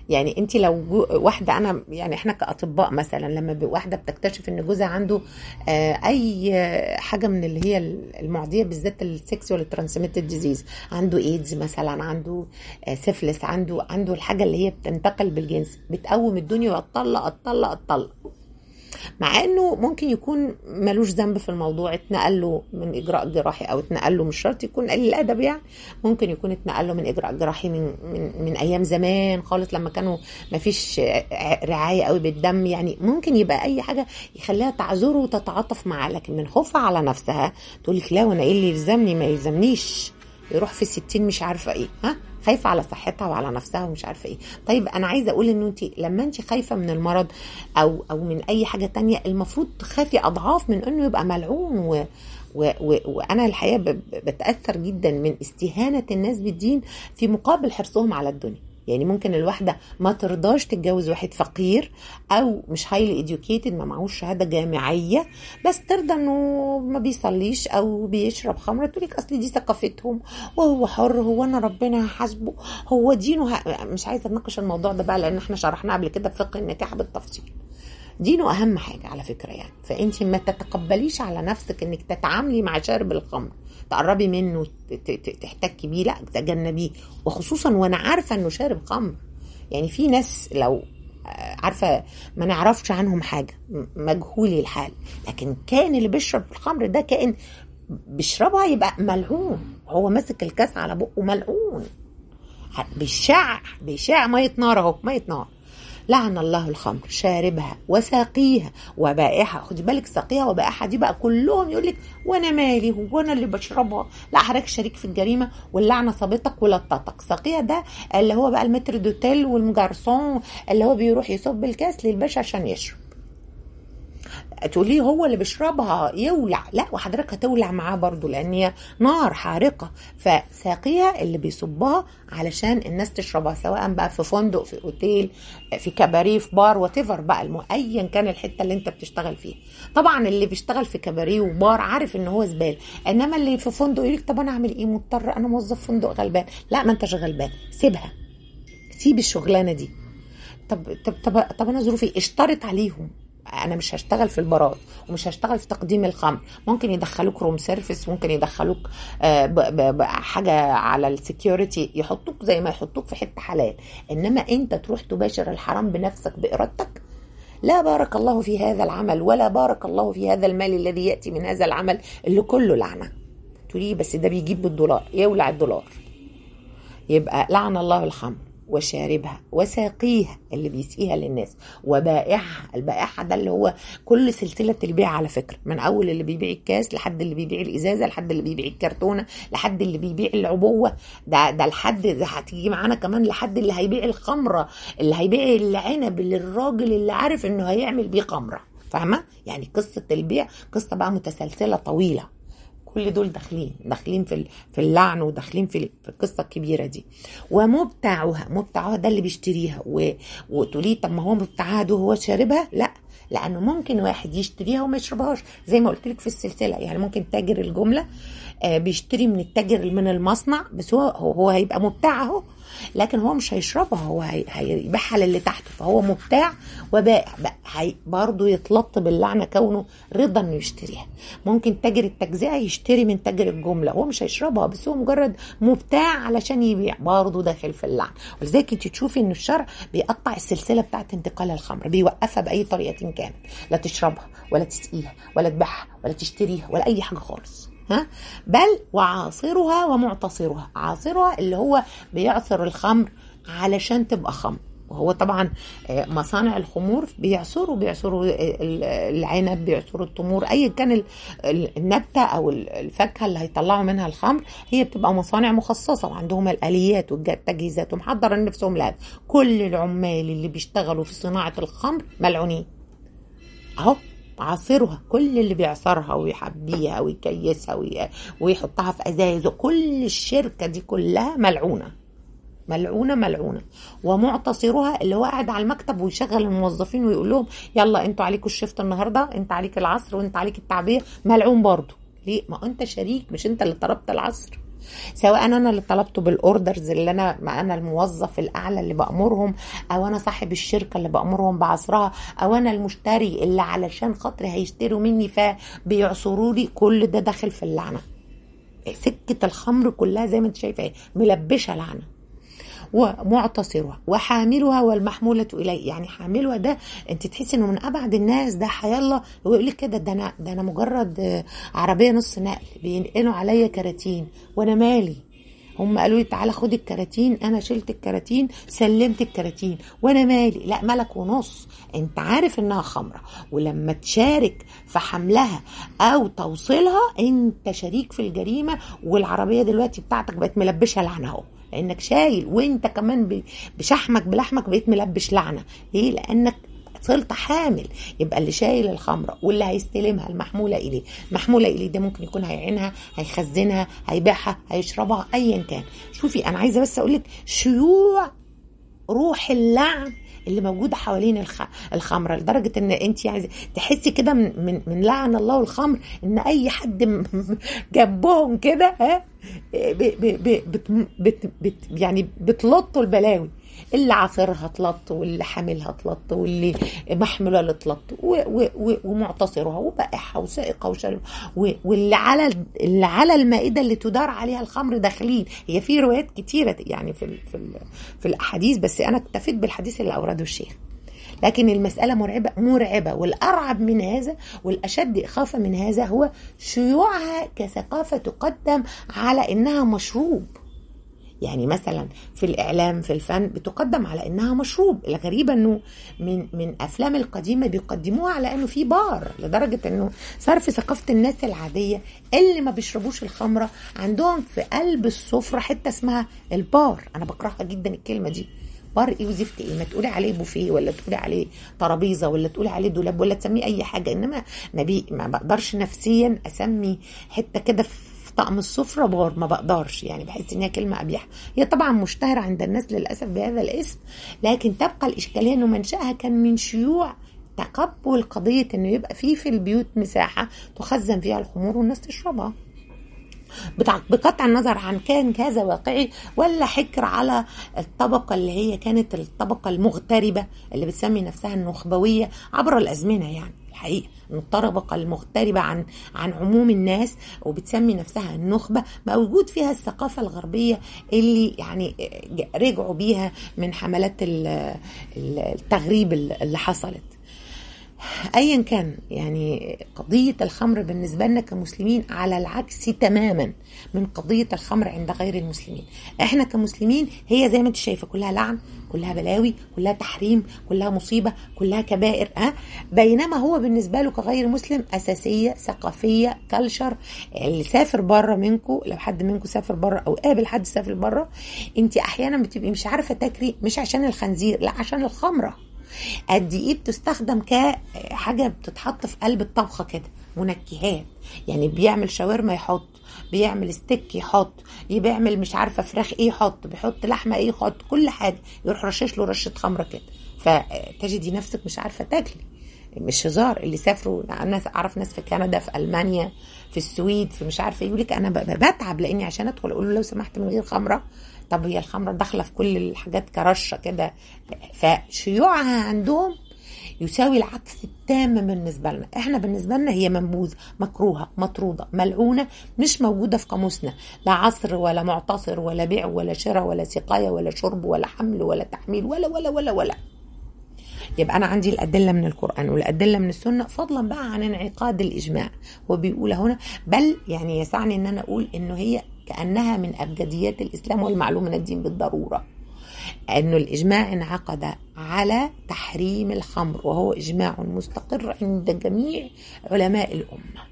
يعني انت لو جو واحده انا يعني احنا كاطباء مثلا لما ب- واحده بتكتشف ان جوزها عنده آه، اي آه، حاجه من اللي هي المعديه بالذات السكسوال ترانسميتد ديزيز عنده ايدز مثلا عنده آه، سيفلس عنده عنده الحاجه اللي هي بتنتقل بالجنس بتقوم الدنيا وتطلق اتطلق اتطلق مع انه ممكن يكون ملوش ذنب في الموضوع اتنقل له من اجراء جراحي او اتنقل له مش شرط يكون قليل الادب يعني ممكن يكون اتنقل له من اجراء جراحي من من من ايام زمان خالص لما كانوا ما فيش رعايه قوي بالدم يعني ممكن يبقى اي حاجه يخليها تعذره وتتعاطف معاه لكن من خوفها على نفسها تقول لك لا وانا ايه اللي يلزمني ما يلزمنيش يروح في الستين مش عارفه ايه ها خايفه على صحتها وعلى نفسها ومش عارفه ايه طيب انا عايزه اقول انه انت لما انت خايفه من المرض او او من اي حاجه تانية المفروض تخافي اضعاف من انه يبقى ملعون و و و وانا الحقيقه ب- ب- بتاثر جدا من استهانه الناس بالدين في مقابل حرصهم على الدنيا يعني ممكن الواحدة ما ترضاش تتجوز واحد فقير أو مش هايلي educated ما معهوش شهادة جامعية بس ترضى إنه ما بيصليش أو بيشرب خمرة تقول لك أصل دي ثقافتهم وهو حر هو أنا ربنا هحاسبه هو دينه ه... مش عايزة أتناقش الموضوع ده بقى لأن إحنا شرحناه قبل كده في فقه النكاح بالتفصيل دينه اهم حاجه على فكره يعني فانت ما تتقبليش على نفسك انك تتعاملي مع شارب الخمر تقربي منه ت- ت- تحتكي بيه لا تجنبيه وخصوصا وانا عارفه انه شارب خمر يعني في ناس لو آه، عارفه ما نعرفش عنهم حاجه م- مجهولي الحال لكن كان اللي بيشرب الخمر ده كائن بيشربها يبقى ملعون هو ماسك الكاس على بقه ملعون بيشع بيشع ميه نار اهو ميه نار لعن الله الخمر شاربها وساقيها وبائعها خدي بالك ساقيها وبائعها دي بقى كلهم يقول لك وانا مالي هو انا اللي بشربها لا حضرتك شريك في الجريمه واللعنه صابتك ولطتك ساقيها ده اللي هو بقى المتر دوتيل والمجرسون اللي هو بيروح يصب الكاس للباشا عشان يشرب تقولي هو اللي بيشربها يولع لا وحضرتك هتولع معاه برضو لان هي نار حارقه فساقيها اللي بيصبها علشان الناس تشربها سواء بقى في فندق في اوتيل في كباريه في بار وات بقى الم... ايا كان الحته اللي انت بتشتغل فيها طبعا اللي بيشتغل في كباريه وبار عارف ان هو زبال انما اللي في فندق يقول لك طب انا اعمل ايه مضطر انا موظف فندق غلبان لا ما انتش غلبان سيبها سيب الشغلانه دي طب طب طب, طب انا ظروفي اشترط عليهم انا مش هشتغل في البارات ومش هشتغل في تقديم الخمر ممكن يدخلوك روم سيرفيس ممكن يدخلوك آه، ب- ب- ب- حاجه على السكيورتي يحطوك زي ما يحطوك في حته حلال انما انت تروح تباشر الحرام بنفسك بارادتك لا بارك الله في هذا العمل ولا بارك الله في هذا المال الذي ياتي من هذا العمل اللي كله لعنه تقولي بس ده بيجيب بالدولار يولع الدولار يبقى لعن الله الخمر وشاربها وساقيها اللي بيسقيها للناس وبائعها البائعها ده اللي هو كل سلسلة البيع على فكرة من أول اللي بيبيع الكاس لحد اللي بيبيع الإزازة لحد اللي بيبيع الكرتونة لحد اللي بيبيع العبوة ده ده لحد ده هتيجي معانا كمان لحد اللي هيبيع الخمرة اللي هيبيع العنب للراجل اللي عارف إنه هيعمل بيه خمرة فاهمة؟ يعني قصة البيع قصة بقى متسلسلة طويلة كل دول داخلين داخلين في ال- في اللعن وداخلين في ال- في القصه الكبيره دي ومبتعها مبتعها ده اللي بيشتريها و... وتقولي طب ما هو مبتعها ده هو شاربها لا لانه ممكن واحد يشتريها وما يشربهاش زي ما قلت لك في السلسله يعني ممكن تاجر الجمله آه، بيشتري من التاجر من المصنع بس هو هو, هو هيبقى مبتاع اهو لكن هو مش هيشربها هو هي- هيبيعها للي تحته فهو مبتاع وبائع بقى هي برضه يتلط باللعنه كونه رضا انه يشتريها ممكن تاجر التجزئه يشتري من تاجر الجمله هو مش هيشربها بس هو مجرد مبتاع علشان يبيع برضه داخل في اللعن ولذلك انت تشوفي ان الشرع بيقطع السلسله بتاعت انتقال الخمر بيوقفها باي طريقه كانت لا تشربها ولا تسقيها ولا تبيعها ولا تشتريها ولا اي حاجه خالص ها بل وعاصرها ومعتصرها عاصرها اللي هو بيعصر الخمر علشان تبقى خمر وهو طبعا آه، مصانع الخمور بيعصروا بيعصروا ال- العنب بيعصروا التمور ايا كان ال- ال- النبته او ال- الفاكهه اللي هيطلعوا منها الخمر هي بتبقى مصانع مخصصه وعندهم الاليات والتجهيزات ومحضرين نفسهم لها كل العمال اللي بيشتغلوا في صناعه الخمر ملعونين اهو عاصرها كل اللي بيعصرها ويحبيها ويكيسها وي- ويحطها في ازايز كل الشركه دي كلها ملعونه ملعونه ملعونه ومعتصرها اللي هو قاعد على المكتب ويشغل الموظفين ويقول لهم يلا انتوا عليكم الشفت النهارده انت عليك العصر وانت عليك التعبئه ملعون برضه ليه ما انت شريك مش انت اللي طلبت العصر سواء انا اللي طلبته بالاوردرز اللي انا ما انا الموظف الاعلى اللي بامرهم او انا صاحب الشركه اللي بامرهم بعصرها او انا المشتري اللي علشان خاطري هيشتروا مني فبيعصروا لي كل ده داخل في اللعنه سكه الخمر كلها زي ما انت شايفه ملبشه لعنه ومعتصرها وحاملها والمحمولة إليه يعني حاملها ده أنت تحسي إنه من أبعد الناس ده حيالله ويقول لك كده ده أنا ده أنا مجرد عربية نص نقل بينقلوا عليا كراتين وأنا مالي هم قالوا لي تعالى خد الكراتين انا شلت الكراتين سلمت الكراتين وانا مالي لا ملك ونص انت عارف انها خمره ولما تشارك في حملها او توصيلها انت شريك في الجريمه والعربيه دلوقتي بتاعتك بقت ملبشه لعنه اهو لانك شايل وانت كمان بشحمك بلحمك بقيت ملبش لعنه ليه لانك صرت حامل يبقى اللي شايل الخمرة واللي هيستلمها المحمولة إليه محمولة إليه ده ممكن يكون هيعينها هيخزنها هيبيعها هيشربها أيا كان شوفي أنا عايزة بس أقولك شيوع روح اللعن اللي موجوده حوالين الخ... الخمره لدرجه ان انت عايزه تحسي كده من, من من لعن الله والخمر ان اي حد جنبهم كده ها ب... ب... بت... بت... بت... يعني بتلطوا البلاوي اللي عاصرها تلط واللي حاملها تلط واللي محملها تلط ومعتصرها وبائعها وسائقها وشارب واللي على اللي على المائده اللي تدار عليها الخمر داخلين هي في روايات كتيره يعني في ال في ال في الاحاديث بس انا اكتفيت بالحديث اللي اورده الشيخ لكن المسألة مرعبة مرعبة والأرعب من هذا والأشد إخافة من هذا هو شيوعها كثقافة تقدم على إنها مشروب يعني مثلا في الاعلام في الفن بتقدم على انها مشروب الغريبه انه من من افلام القديمه بيقدموها على انه في بار لدرجه انه صار في ثقافه الناس العاديه اللي ما بيشربوش الخمره عندهم في قلب السفره حته اسمها البار انا بكرهها جدا الكلمه دي بار ايه وزفت ايه ما تقولي عليه بوفيه ولا تقولي عليه ترابيزه ولا تقولي عليه دولاب ولا تسميه اي حاجه انما ما, بي ما بقدرش نفسيا اسمي حته كده في طقم السفرة بار ما بقدرش يعني بحس ان هي كلمة قبيحة هي طبعا مشتهرة عند الناس للأسف بهذا الاسم لكن تبقى الإشكالية انه منشأها كان من شيوع تقبل قضية انه يبقى في في البيوت مساحة تخزن فيها الخمور والناس تشربها بقطع النظر عن كان هذا واقعي ولا حكر على الطبقة اللي هي كانت الطبقة المغتربة اللي بتسمي نفسها النخبوية عبر الأزمنة يعني الحقيقة الطبقة المغتربة عن عن عموم الناس وبتسمي نفسها النخبة موجود فيها الثقافة الغربية اللي يعني رجعوا بيها من حملات التغريب اللي حصلت ايا كان يعني قضيه الخمر بالنسبه لنا كمسلمين على العكس تماما من قضيه الخمر عند غير المسلمين احنا كمسلمين هي زي ما انت شايفه كلها لعن كلها بلاوي كلها تحريم كلها مصيبه كلها كبائر ها أه؟ بينما هو بالنسبه له كغير مسلم اساسيه ثقافيه كلشر اللي سافر بره منكم لو حد منكم سافر بره او قابل حد سافر بره انت احيانا بتبقي مش عارفه تاكلي مش عشان الخنزير لا عشان الخمره قد ايه بتستخدم كحاجه بتتحط في قلب الطبخه كده منكهات يعني بيعمل شاورما يحط بيعمل ستيك يحط بيعمل مش عارفه فراخ ايه يحط بيحط لحمه ايه يحط كل حاجه يروح رشش له رشه خمره كده فتجدي نفسك مش عارفه تاكلي مش هزار اللي سافروا ناس اعرف ناس في كندا في المانيا في السويد في مش عارفه يقول لك انا بتعب لاني عشان ادخل اقول له لو سمحت من غير خمره طب هي الخمره داخله في كل الحاجات كرشه كده فشيوعها عندهم يساوي العكس التام بالنسبه لنا احنا بالنسبه لنا هي منبوذه مكروهه مطروده ملعونه مش موجوده في قاموسنا لا عصر ولا معتصر ولا بيع ولا شراء ولا سقايه ولا شرب ولا حمل ولا تحميل ولا ولا ولا ولا يبقى انا عندي الادله من القران والادله من السنه فضلا بقى عن انعقاد الاجماع هو بيقول هنا بل يعني يسعني ان انا اقول انه هي كانها من ابجديات الاسلام والمعلوم من الدين بالضروره انه الاجماع انعقد على تحريم الخمر وهو اجماع مستقر عند جميع علماء الامه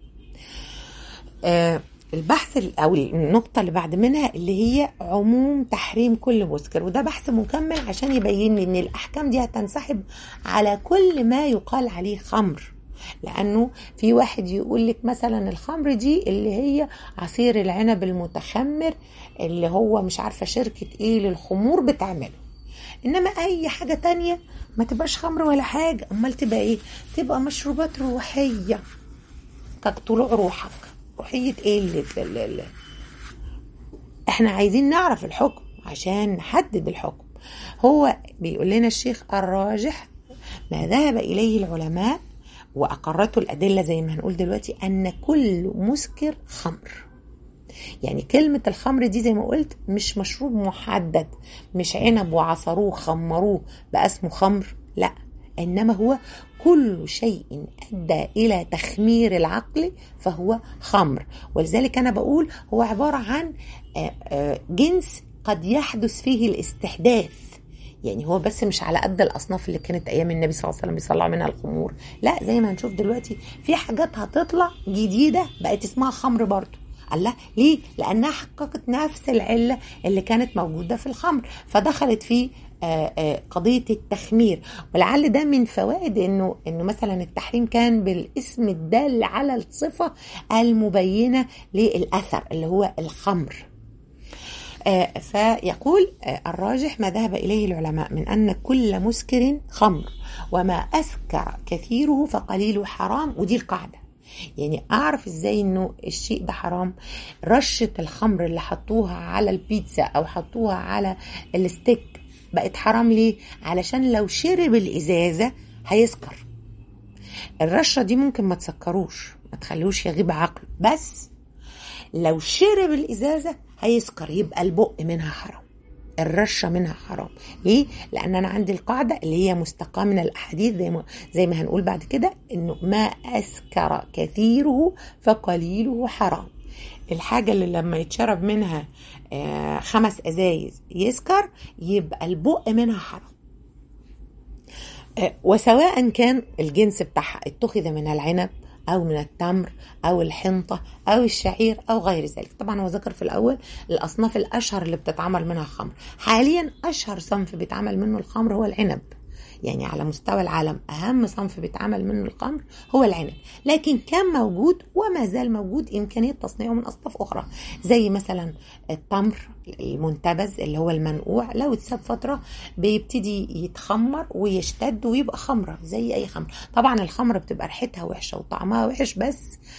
آه البحث او النقطه اللي بعد منها اللي هي عموم تحريم كل مسكر وده بحث مكمل عشان يبين لي ان الاحكام دي هتنسحب على كل ما يقال عليه خمر لانه في واحد يقول لك مثلا الخمر دي اللي هي عصير العنب المتخمر اللي هو مش عارفه شركه ايه للخمور بتعمله انما اي حاجه تانية ما تبقاش خمر ولا حاجه امال تبقى ايه تبقى مشروبات روحيه كطلوع روحك روحيه ايه اللي, اللي, اللي احنا عايزين نعرف الحكم عشان نحدد الحكم هو بيقول لنا الشيخ الراجح ما ذهب إليه العلماء وأقرته الأدلة زي ما هنقول دلوقتي أن كل مسكر خمر يعني كلمة الخمر دي زي ما قلت مش مشروب محدد مش عنب وعصروه خمروه بقى اسمه خمر لا إنما هو كل شيء أدى إلى تخمير العقل فهو خمر ولذلك أنا بقول هو عبارة عن جنس قد يحدث فيه الاستحداث يعني هو بس مش على قد الاصناف اللي كانت ايام النبي صلى الله عليه وسلم بيصلعوا منها الخمور لا زي ما هنشوف دلوقتي في حاجات هتطلع جديده بقت اسمها خمر برضه الله ليه لانها حققت نفس العله اللي كانت موجوده في الخمر فدخلت في قضيه التخمير ولعل ده من فوائد انه انه مثلا التحريم كان بالاسم الدال على الصفه المبينه للاثر اللي هو الخمر فيقول الراجح ما ذهب إليه العلماء من أن كل مسكر خمر وما أسكر كثيره فقليله حرام ودي القاعدة يعني أعرف إزاي إنه الشيء ده حرام رشة الخمر اللي حطوها على البيتزا أو حطوها على الستيك بقت حرام ليه؟ علشان لو شرب الإزازة هيسكر الرشة دي ممكن ما تسكروش ما تخلوش يغيب عقله بس لو شرب الإزازة هيسكر يبقى البق منها حرام الرشة منها حرام ليه؟ لأن أنا عندي القاعدة اللي هي مستقاة من الأحاديث زي ما, زي ما هنقول بعد كده إنه ما أسكر كثيره فقليله حرام الحاجة اللي لما يتشرب منها آه خمس أزايز يسكر يبقى البق منها حرام آه وسواء كان الجنس بتاعها اتخذ من العنب أو من التمر أو الحنطة أو الشعير أو غير ذلك طبعا هو ذكر في الأول الأصناف الأشهر اللي بتتعمل منها الخمر حاليا أشهر صنف بيتعمل منه الخمر هو العنب يعني على مستوى العالم أهم صنف بيتعمل منه الخمر هو العنب لكن كان موجود وما زال موجود إمكانية تصنيعه من أصناف أخرى زي مثلا التمر المنتبذ اللي هو المنقوع لو اتساب فترة بيبتدي يتخمر ويشتد ويبقى خمرة زي أي خمر طبعا الخمرة بتبقى ريحتها وحشة وطعمها وحش بس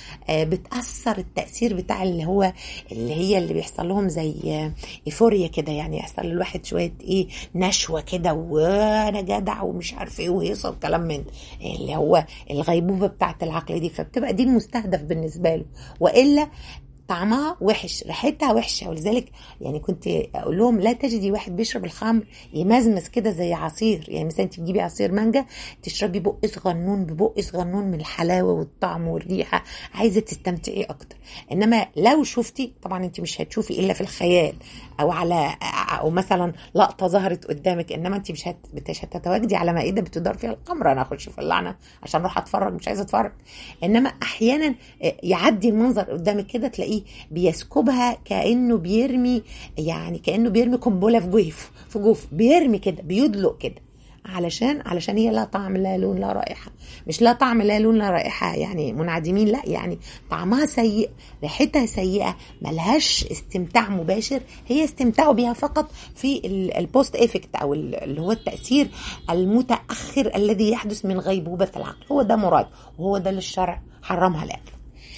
بتأثر التأثير بتاع اللي هو اللي هي اللي بيحصل لهم زي ايفوريا كده يعني يحصل للواحد شوية ايه نشوة كده وانا جدع ومش عارف ايه وهيصة وكلام من اللي هو الغيبوبة بتاعت العقل دي فبتبقى دي المستهدف بالنسبة له وإلا طعمها وحش ريحتها وحشه ولذلك يعني كنت اقول لهم لا تجدي واحد بيشرب الخمر يمزمز كده زي عصير يعني مثلا انت تجيبي عصير مانجا تشربي بق صغنون ببق صغنون من الحلاوه والطعم والريحه عايزه تستمتعي اكتر انما لو شفتي طبعا انت مش هتشوفي الا في الخيال او على او مثلا لقطه ظهرت قدامك انما انت مش هت... مش هتتواجدي على مائده بتدار فيها الخمر انا اخش في اللعنه عشان اروح اتفرج مش عايزه اتفرج انما احيانا يعدي المنظر قدامك كده تلاقيه بيسكبها كانه بيرمي يعني كانه بيرمي قنبله في جوف في جوف بيرمي كده بيدلق كده علشان علشان هي لا طعم لا لون لا رائحه مش لا طعم لا لون لا رائحه يعني منعدمين لا يعني طعمها سيء ريحتها سيئه ملهاش استمتاع مباشر هي استمتاعوا بها فقط في البوست افكت او اللي هو التاثير المتاخر الذي يحدث من غيبوبه العقل هو ده مراد وهو ده اللي الشرع حرمها الاكل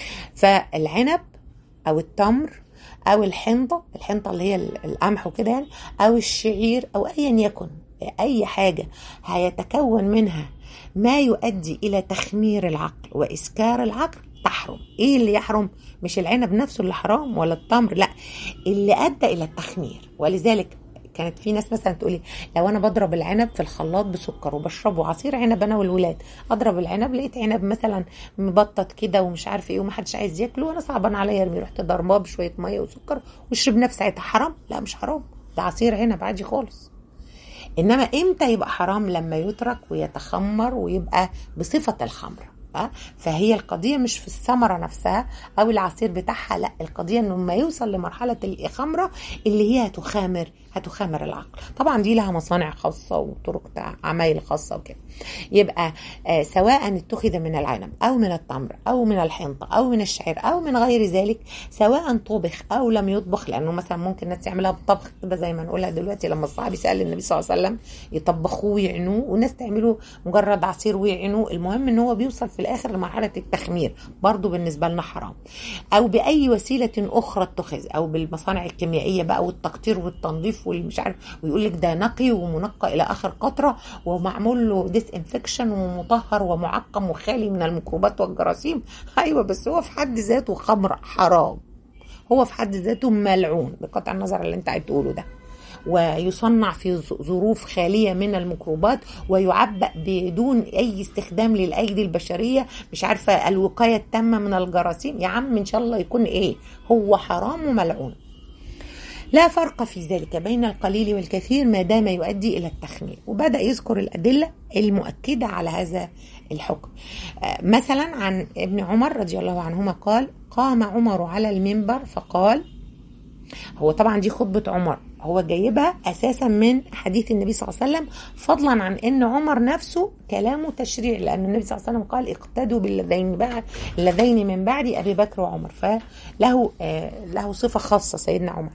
فالعنب او التمر او الحنطه الحنطه اللي هي القمح وكده يعني او الشعير او ايا يكن اي حاجه هيتكون منها ما يؤدي الى تخمير العقل واسكار العقل تحرم ايه اللي يحرم مش العنب نفسه اللي حرام ولا التمر لا اللي ادى الى التخمير ولذلك كانت في ناس مثلا تقولي لو انا بضرب العنب في الخلاط بسكر وبشربه عصير عنب انا والولاد اضرب العنب لقيت عنب مثلا مبطط كده ومش عارف ايه ومحدش عايز ياكله وانا صعبان عليا ارمي رحت ضرباه بشويه ميه وسكر وشربناه في ساعتها حرام لا مش حرام ده عصير عنب عادي خالص انما امتى يبقى حرام لما يترك ويتخمر ويبقى بصفه الخمر فهي القضية مش في الثمرة نفسها أو العصير بتاعها لا القضية إنه ما يوصل لمرحلة الخمرة اللي هي هتخامر هتخامر العقل طبعا دي لها مصانع خاصة وطرق عمايل خاصة وكده يبقى آه سواء اتخذ من العنب أو من التمر أو من الحنطة أو من الشعير أو من غير ذلك سواء طبخ أو لم يطبخ لأنه مثلا ممكن الناس تعملها بالطبخ كده زي ما نقولها دلوقتي لما الصحابي سأل النبي صلى الله عليه وسلم يطبخوه ويعينوه والناس تعمله مجرد عصير ويعينوه المهم إن هو بيوصل في الاخر لمرحله التخمير برضو بالنسبه لنا حرام او باي وسيله اخرى اتخذ او بالمصانع الكيميائيه بقى والتقطير والتنظيف والمش عارف ويقول لك ده نقي ومنقى الى اخر قطره ومعمول له ديس انفكشن ومطهر ومعقم وخالي من الميكروبات والجراثيم ايوه بس هو في حد ذاته خمر حرام هو في حد ذاته ملعون بقطع النظر اللي انت تقوله ده ويصنع في ظروف خالية من الميكروبات ويعبأ بدون أي استخدام للأيدي البشرية مش عارفة الوقاية التامة من الجراثيم يا عم إن شاء الله يكون إيه هو حرام وملعون لا فرق في ذلك بين القليل والكثير ما دام يؤدي إلى التخمير وبدأ يذكر الأدلة المؤكدة على هذا الحكم مثلا عن ابن عمر رضي الله عنهما قال قام عمر على المنبر فقال هو طبعا دي خطبة عمر هو جايبها أساسا من حديث النبي صلى الله عليه وسلم فضلا عن أن عمر نفسه كلامه تشريع لأن النبي صلى الله عليه وسلم قال اقتدوا بالذين بعد الذين من بعد أبي بكر وعمر فله آه له صفة خاصة سيدنا عمر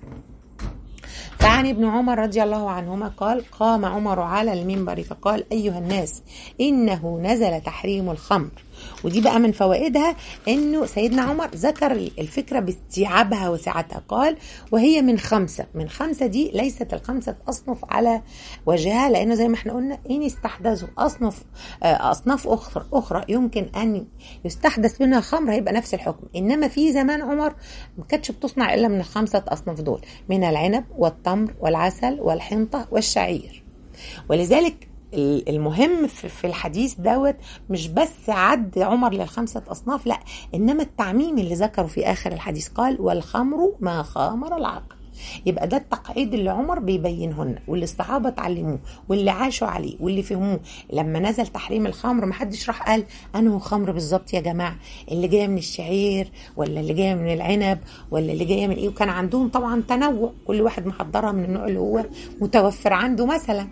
فعن ابن عمر رضي الله عنهما قال قام عمر على المنبر فقال أيها الناس إنه نزل تحريم الخمر ودي بقى من فوائدها انه سيدنا عمر ذكر الفكره باستيعابها وسعتها قال وهي من خمسه من خمسه دي ليست الخمسه اصنف على وجهها لانه زي ما احنا قلنا ان استحدثوا اصنف اصناف اخرى اخرى يمكن ان يستحدث منها خمر هيبقى نفس الحكم انما في زمان عمر ما كانتش بتصنع الا من الخمسه اصناف دول من العنب والتمر والعسل والحنطه والشعير ولذلك المهم في الحديث دوت مش بس عد عمر للخمسة أصناف لا إنما التعميم اللي ذكره في آخر الحديث قال والخمر ما خامر العقل يبقى ده التقعيد اللي عمر بيبينهن واللي الصحابه اتعلموه واللي عاشوا عليه واللي فهموه لما نزل تحريم الخمر ما حدش راح قال انه خمر بالظبط يا جماعه اللي جايه من الشعير ولا اللي جايه من العنب ولا اللي جايه من ايه وكان عندهم طبعا تنوع كل واحد محضرها من النوع اللي هو متوفر عنده مثلا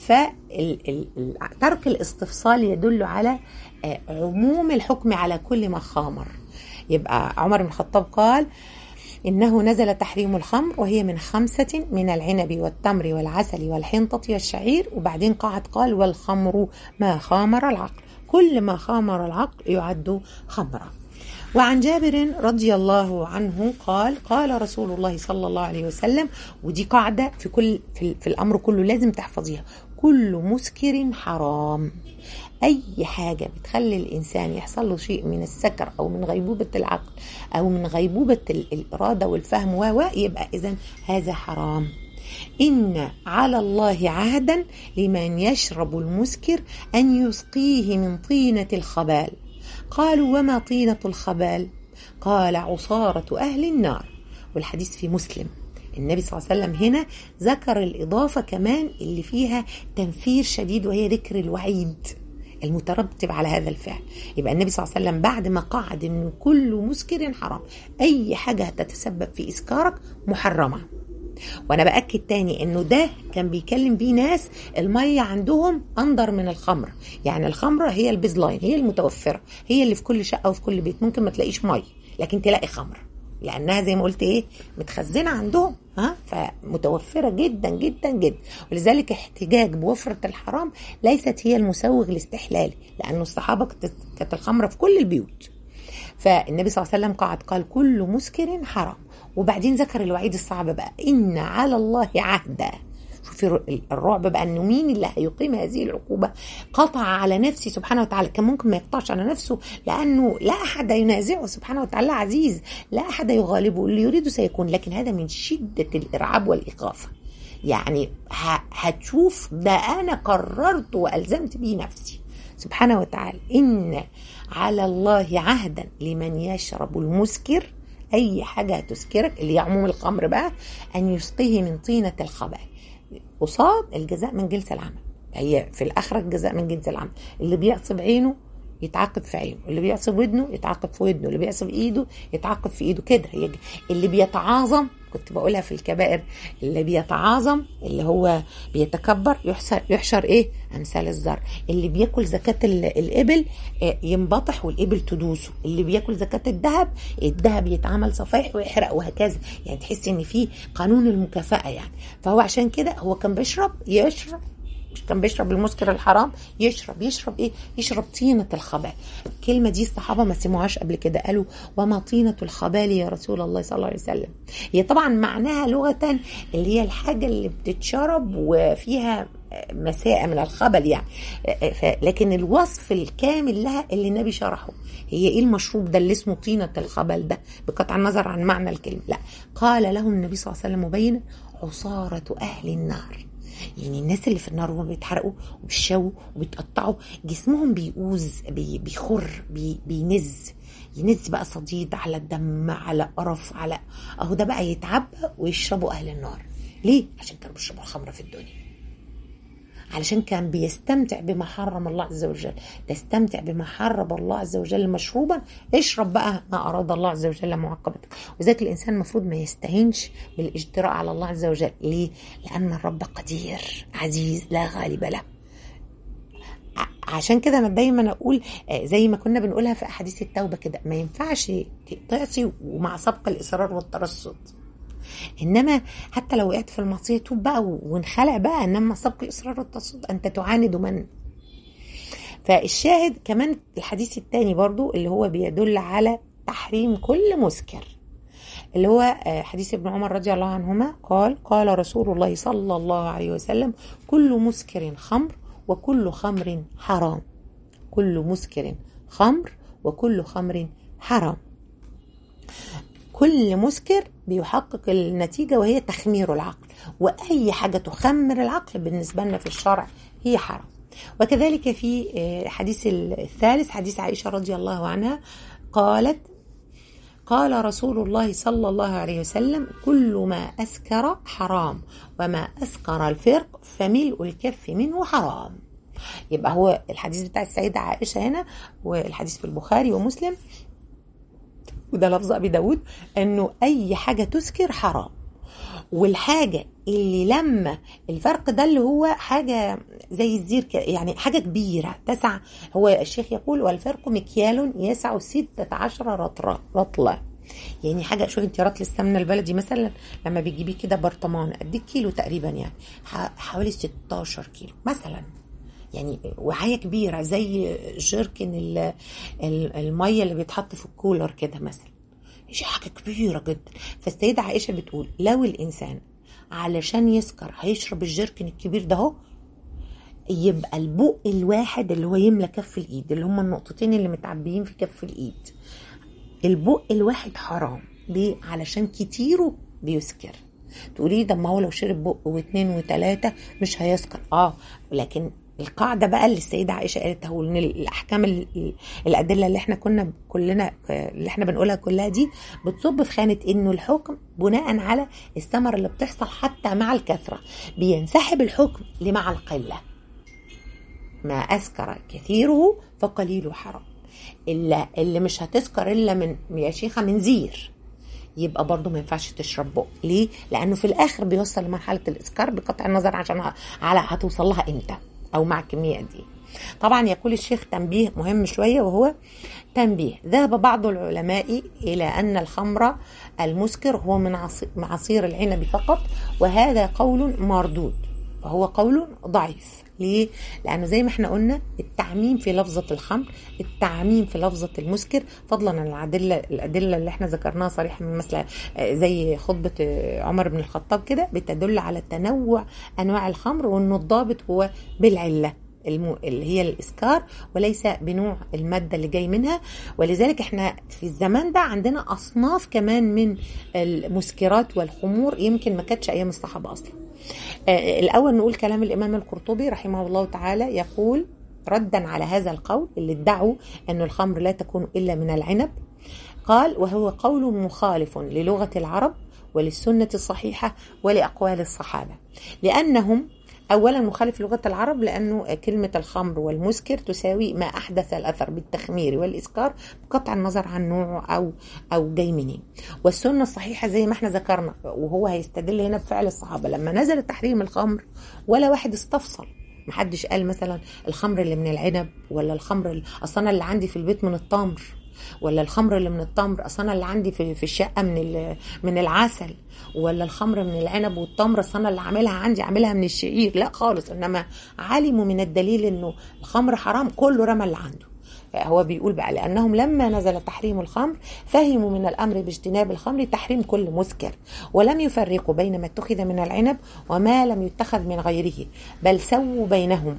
فترك الاستفصال يدل على عموم الحكم على كل ما خامر يبقى عمر بن الخطاب قال إنه نزل تحريم الخمر وهي من خمسة من العنب والتمر والعسل والحنطة والشعير وبعدين قعد قال والخمر ما خامر العقل كل ما خامر العقل يعد خمرا وعن جابر رضي الله عنه قال قال رسول الله صلى الله عليه وسلم ودي قاعدة في كل في, في الأمر كله لازم تحفظيها كل مسكر حرام اي حاجه بتخلي الانسان يحصل له شيء من السكر او من غيبوبه العقل او من غيبوبه الاراده والفهم و يبقى اذا هذا حرام ان على الله عهدا لمن يشرب المسكر ان يسقيه من طينه الخبال قالوا وما طينه الخبال قال عصاره اهل النار والحديث في مسلم النبي صلى الله عليه وسلم هنا ذكر الإضافة كمان اللي فيها تنفير شديد وهي ذكر الوعيد المترتب على هذا الفعل يبقى النبي صلى الله عليه وسلم بعد ما قعد ان كل مسكر حرام اي حاجه هتتسبب في اسكارك محرمه وانا باكد تاني انه ده كان بيكلم بيه ناس الميه عندهم اندر من الخمر يعني الخمره هي البيز لاين هي المتوفره هي اللي في كل شقه وفي كل بيت ممكن ما تلاقيش ميه لكن تلاقي خمر لانها زي ما قلت ايه متخزنه عندهم ها فمتوفره جدا جدا جدا ولذلك احتجاج بوفره الحرام ليست هي المسوغ لاستحلاله لانه الصحابه كانت الخمره في كل البيوت فالنبي صلى الله عليه وسلم قعد قال كل مسكر حرام وبعدين ذكر الوعيد الصعب بقى ان على الله عهدا شوفي الرعب بقى انه مين اللي هيقيم هذه العقوبه قطع على نفسه سبحانه وتعالى كان ممكن ما يقطعش على نفسه لانه لا احد ينازعه سبحانه وتعالى عزيز لا احد يغالبه اللي يريده سيكون لكن هذا من شده الارعاب والاخافه يعني هتشوف ده انا قررت والزمت به نفسي سبحانه وتعالى ان على الله عهدا لمن يشرب المسكر اي حاجه تسكرك اللي هي عموم الخمر بقى ان يسقيه من طينه الخبال قصاد الجزاء من جنس العمل هي في الاخره الجزاء من جنس العمل اللي بيعصب عينه يتعاقب في عينه اللي بيعصب ودنه يتعاقب في ودنه اللي بيعصب ايده يتعاقب في ايده كده هي اللي بيتعاظم كنت بقولها في الكبائر اللي بيتعاظم اللي هو بيتكبر يحشر, يحشر ايه امثال الزر اللي بياكل زكاه الابل ينبطح والابل تدوسه اللي بياكل زكاه الذهب الذهب يتعمل صفائح ويحرق وهكذا يعني تحس ان في قانون المكافاه يعني فهو عشان كده هو كان بيشرب يشرب مش كان بيشرب المسكر الحرام يشرب يشرب ايه يشرب طينة الخبال الكلمة دي الصحابة ما سمعوهاش قبل كده قالوا وما طينة الخبال يا رسول الله صلى الله عليه وسلم هي طبعا معناها لغة اللي هي الحاجة اللي بتتشرب وفيها مساء من الخبل يعني لكن الوصف الكامل لها اللي النبي شرحه هي ايه المشروب ده اللي اسمه طينة الخبل ده بقطع النظر عن معنى الكلمة لا قال لهم النبي صلى الله عليه وسلم مبينا عصارة أهل النار يعني الناس اللي في النار وهم بيتحرقوا وبيشوا وبيتقطعوا جسمهم بيؤوز بي بيخر بي بينز ينز بقى صديد على الدم على قرف على اهو ده بقى يتعبى ويشربوا اهل النار ليه عشان كانوا بيشربوا الخمره في الدنيا علشان كان بيستمتع بما حرم الله عز وجل تستمتع بما حرم الله عز وجل مشروبا اشرب بقى ما أراد الله عز وجل معاقبتك وذلك الإنسان المفروض ما يستهينش بالاجتراء على الله عز وجل ليه؟ لأن الرب قدير عزيز لا غالب له عشان كده انا دايما اقول زي ما كنا بنقولها في احاديث التوبه كده ما ينفعش تعصي ومع سبق الاصرار والترصد انما حتى لو وقعت في المعصيه توب بقى وانخلع بقى انما سبق الاصرار والتصديق انت تعاند من فالشاهد كمان الحديث الثاني برضو اللي هو بيدل على تحريم كل مسكر اللي هو حديث ابن عمر رضي الله عنهما قال قال رسول الله صلى الله عليه وسلم كل مسكر خمر وكل خمر حرام كل مسكر خمر وكل خمر حرام كل مسكر بيحقق النتيجة وهي تخمير العقل وأي حاجة تخمر العقل بالنسبة لنا في الشرع هي حرام وكذلك في حديث الثالث حديث عائشة رضي الله عنها قالت قال رسول الله صلى الله عليه وسلم كل ما أسكر حرام وما أسكر الفرق فملء الكف منه حرام يبقى هو الحديث بتاع السيدة عائشة هنا والحديث في البخاري ومسلم وده لفظ ابي داود انه اي حاجه تسكر حرام والحاجه اللي لما الفرق ده اللي هو حاجه زي الزير يعني حاجه كبيره تسع هو الشيخ يقول والفرق مكيال يسع ستة عشر رطلة رطلة يعني حاجه شوف انت رطل السمنه البلدي مثلا لما بتجيبيه كده برطمان قد كيلو تقريبا يعني حوالي 16 كيلو مثلا يعني وعايه كبيره زي جيركن الميه اللي بيتحط في الكولر كده مثلا شيء حاجه كبيره جدا فالسيده عائشه بتقول لو الانسان علشان يسكر هيشرب الجيركن الكبير ده اهو يبقى البق الواحد اللي هو يملى كف الايد اللي هما النقطتين اللي متعبيين في كف الايد البق الواحد حرام ليه علشان كتيره بيسكر تقولي ده ما هو لو شرب بق واثنين وثلاثه مش هيسكر اه لكن القاعده بقى اللي السيده عائشه قالتها وان الاحكام الادله اللي احنا كنا كلنا اللي احنا بنقولها كلها دي بتصب في خانه انه الحكم بناء على الثمره اللي بتحصل حتى مع الكثره بينسحب الحكم لمع القله ما اسكر كثيره فقليله حرام الا اللي مش هتسكر الا من يا شيخه من زير يبقى برضه ما ينفعش تشرب بق ليه لانه في الاخر بيوصل لمرحله الاسكار بقطع النظر عشان على هتوصل لها امتى او مع الكميه دي طبعا يقول الشيخ تنبيه مهم شويه وهو تنبيه ذهب بعض العلماء الى ان الخمر المسكر هو من عصير العنب فقط وهذا قول مردود فهو قول ضعيف ليه؟ لأنه زي ما احنا قلنا التعميم في لفظة الخمر التعميم في لفظة المسكر فضلا عن الأدلة الأدلة اللي احنا ذكرناها صريحة من مثل زي خطبة عمر بن الخطاب كده بتدل على تنوع أنواع الخمر وأنه الضابط هو بالعلة المو... اللي هي الاسكار وليس بنوع الماده اللي جاي منها ولذلك احنا في الزمان ده عندنا اصناف كمان من المسكرات والخمور يمكن ما كانتش ايام الصحابه اصلا آه الاول نقول كلام الامام القرطبي رحمه الله تعالى يقول ردا على هذا القول اللي ادعوا ان الخمر لا تكون الا من العنب قال وهو قول مخالف للغه العرب وللسنه الصحيحه ولاقوال الصحابه لانهم اولا مخالف لغه العرب لانه كلمه الخمر والمسكر تساوي ما احدث الاثر بالتخمير والاسكار بقطع النظر عن نوعه او او جاي منين والسنه الصحيحه زي ما احنا ذكرنا وهو هيستدل هنا بفعل الصحابه لما نزل تحريم الخمر ولا واحد استفصل محدش قال مثلا الخمر اللي من العنب ولا الخمر اللي اصلا اللي عندي في البيت من التمر ولا الخمر اللي من التمر اصل انا اللي عندي في, في الشقه من ال- من العسل ولا الخمر من العنب والتمر اصل انا اللي عاملها عندي عاملها من الشعير لا خالص انما علموا من الدليل انه الخمر حرام كله رمى اللي عنده هو بيقول بقى لأنهم لما نزل تحريم الخمر فهموا من الأمر باجتناب الخمر تحريم كل مسكر ولم يفرقوا بين ما اتخذ من العنب وما لم يتخذ من غيره بل سووا بينهم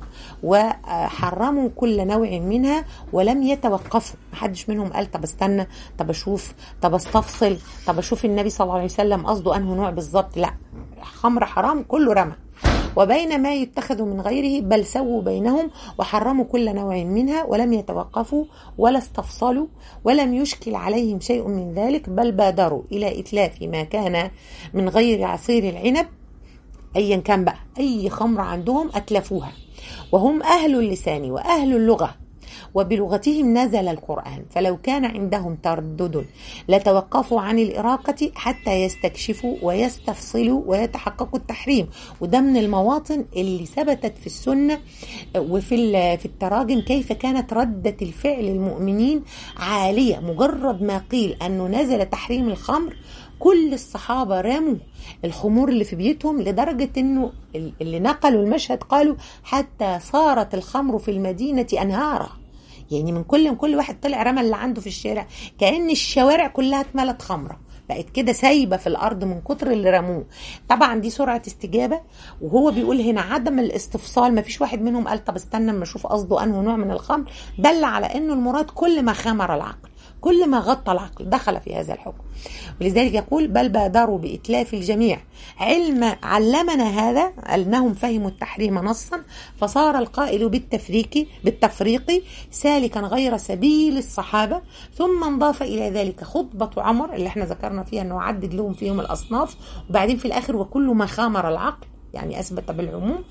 وحرموا كل نوع منها ولم يتوقفوا محدش منهم قال طب استنى طب اشوف طب استفصل طب اشوف النبي صلى الله عليه وسلم قصده انه نوع بالظبط لا خمر حرام كله رمى وبين ما يتخذ من غيره بل سووا بينهم وحرموا كل نوع منها ولم يتوقفوا ولا استفصلوا ولم يشكل عليهم شيء من ذلك بل بادروا إلى إتلاف ما كان من غير عصير العنب أيا كان بقى أي خمر عندهم أتلفوها وهم أهل اللسان وأهل اللغة وبلغتهم نزل القرآن فلو كان عندهم تردد لتوقفوا عن الإراقة حتى يستكشفوا ويستفصلوا ويتحققوا التحريم وده من المواطن اللي ثبتت في السنة وفي ال- في التراجم كيف كانت ردة الفعل المؤمنين عالية مجرد ما قيل أنه نزل تحريم الخمر كل الصحابة رموا الخمور اللي في بيوتهم لدرجة انه اللي نقلوا المشهد قالوا حتى صارت الخمر في المدينة انهارا يعني من كل من كل واحد طلع رمى اللي عنده في الشارع كأن الشوارع كلها اتملت خمرة بقت كده سايبة في الأرض من كتر اللي رموه طبعا دي سرعة استجابة وهو بيقول هنا عدم الاستفصال ما فيش واحد منهم قال طب استنى اما اشوف قصده انه نوع من الخمر دل على انه المراد كل ما خمر العقل كل ما غطى العقل دخل في هذا الحكم ولذلك يقول بل بادروا بإتلاف الجميع علم علمنا هذا أنهم فهموا التحريم نصا فصار القائل بالتفريق بالتفريق سالكا غير سبيل الصحابة ثم انضاف إلى ذلك خطبة عمر اللي احنا ذكرنا فيها أنه عدد لهم فيهم الأصناف وبعدين في الآخر وكل ما خامر العقل يعني أثبت بالعموم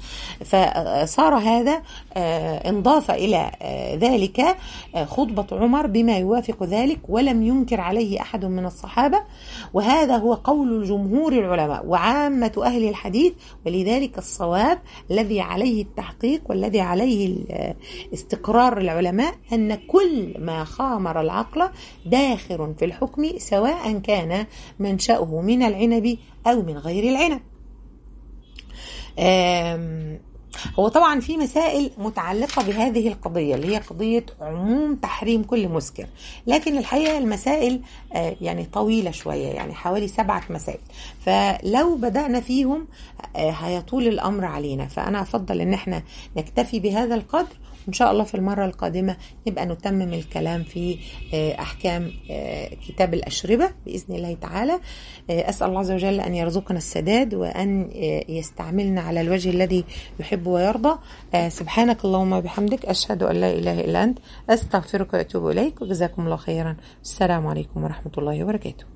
فصار هذا آه، انضاف إلى آه، ذلك آه، خطبة عمر بما يوافق ذلك ولم ينكر عليه أحد من الصحابة وهذا هو قول الجمهور العلماء وعامة أهل الحديث ولذلك الصواب الذي عليه التحقيق والذي عليه ال- استقرار العلماء أن كل ما خامر العقل داخل في الحكم سواء كان منشأه من العنب أو من غير العنب آم، هو طبعا في مسائل متعلقة بهذه القضية اللي هي قضية عموم تحريم كل مسكر لكن الحقيقة المسائل آه، يعني طويلة شوية يعني حوالي سبعة مسائل فلو بدأنا فيهم آه، هيطول الأمر علينا فأنا أفضل أن احنا نكتفي بهذا القدر وإن شاء الله في المرة القادمة نبقى نتمم الكلام في آه، أحكام آه، كتاب الأشربة بإذن الله تعالى آه، أسأل الله عز وجل أن يرزقنا السداد وأن آه، يستعملنا على الوجه الذي يحب ويرضى آه، سبحانك اللهم وبحمدك أشهد أن لا إله إلا أنت أستغفرك وأتوب إليك وجزاكم الله خيرا السلام عليكم ورحمة الله وبركاته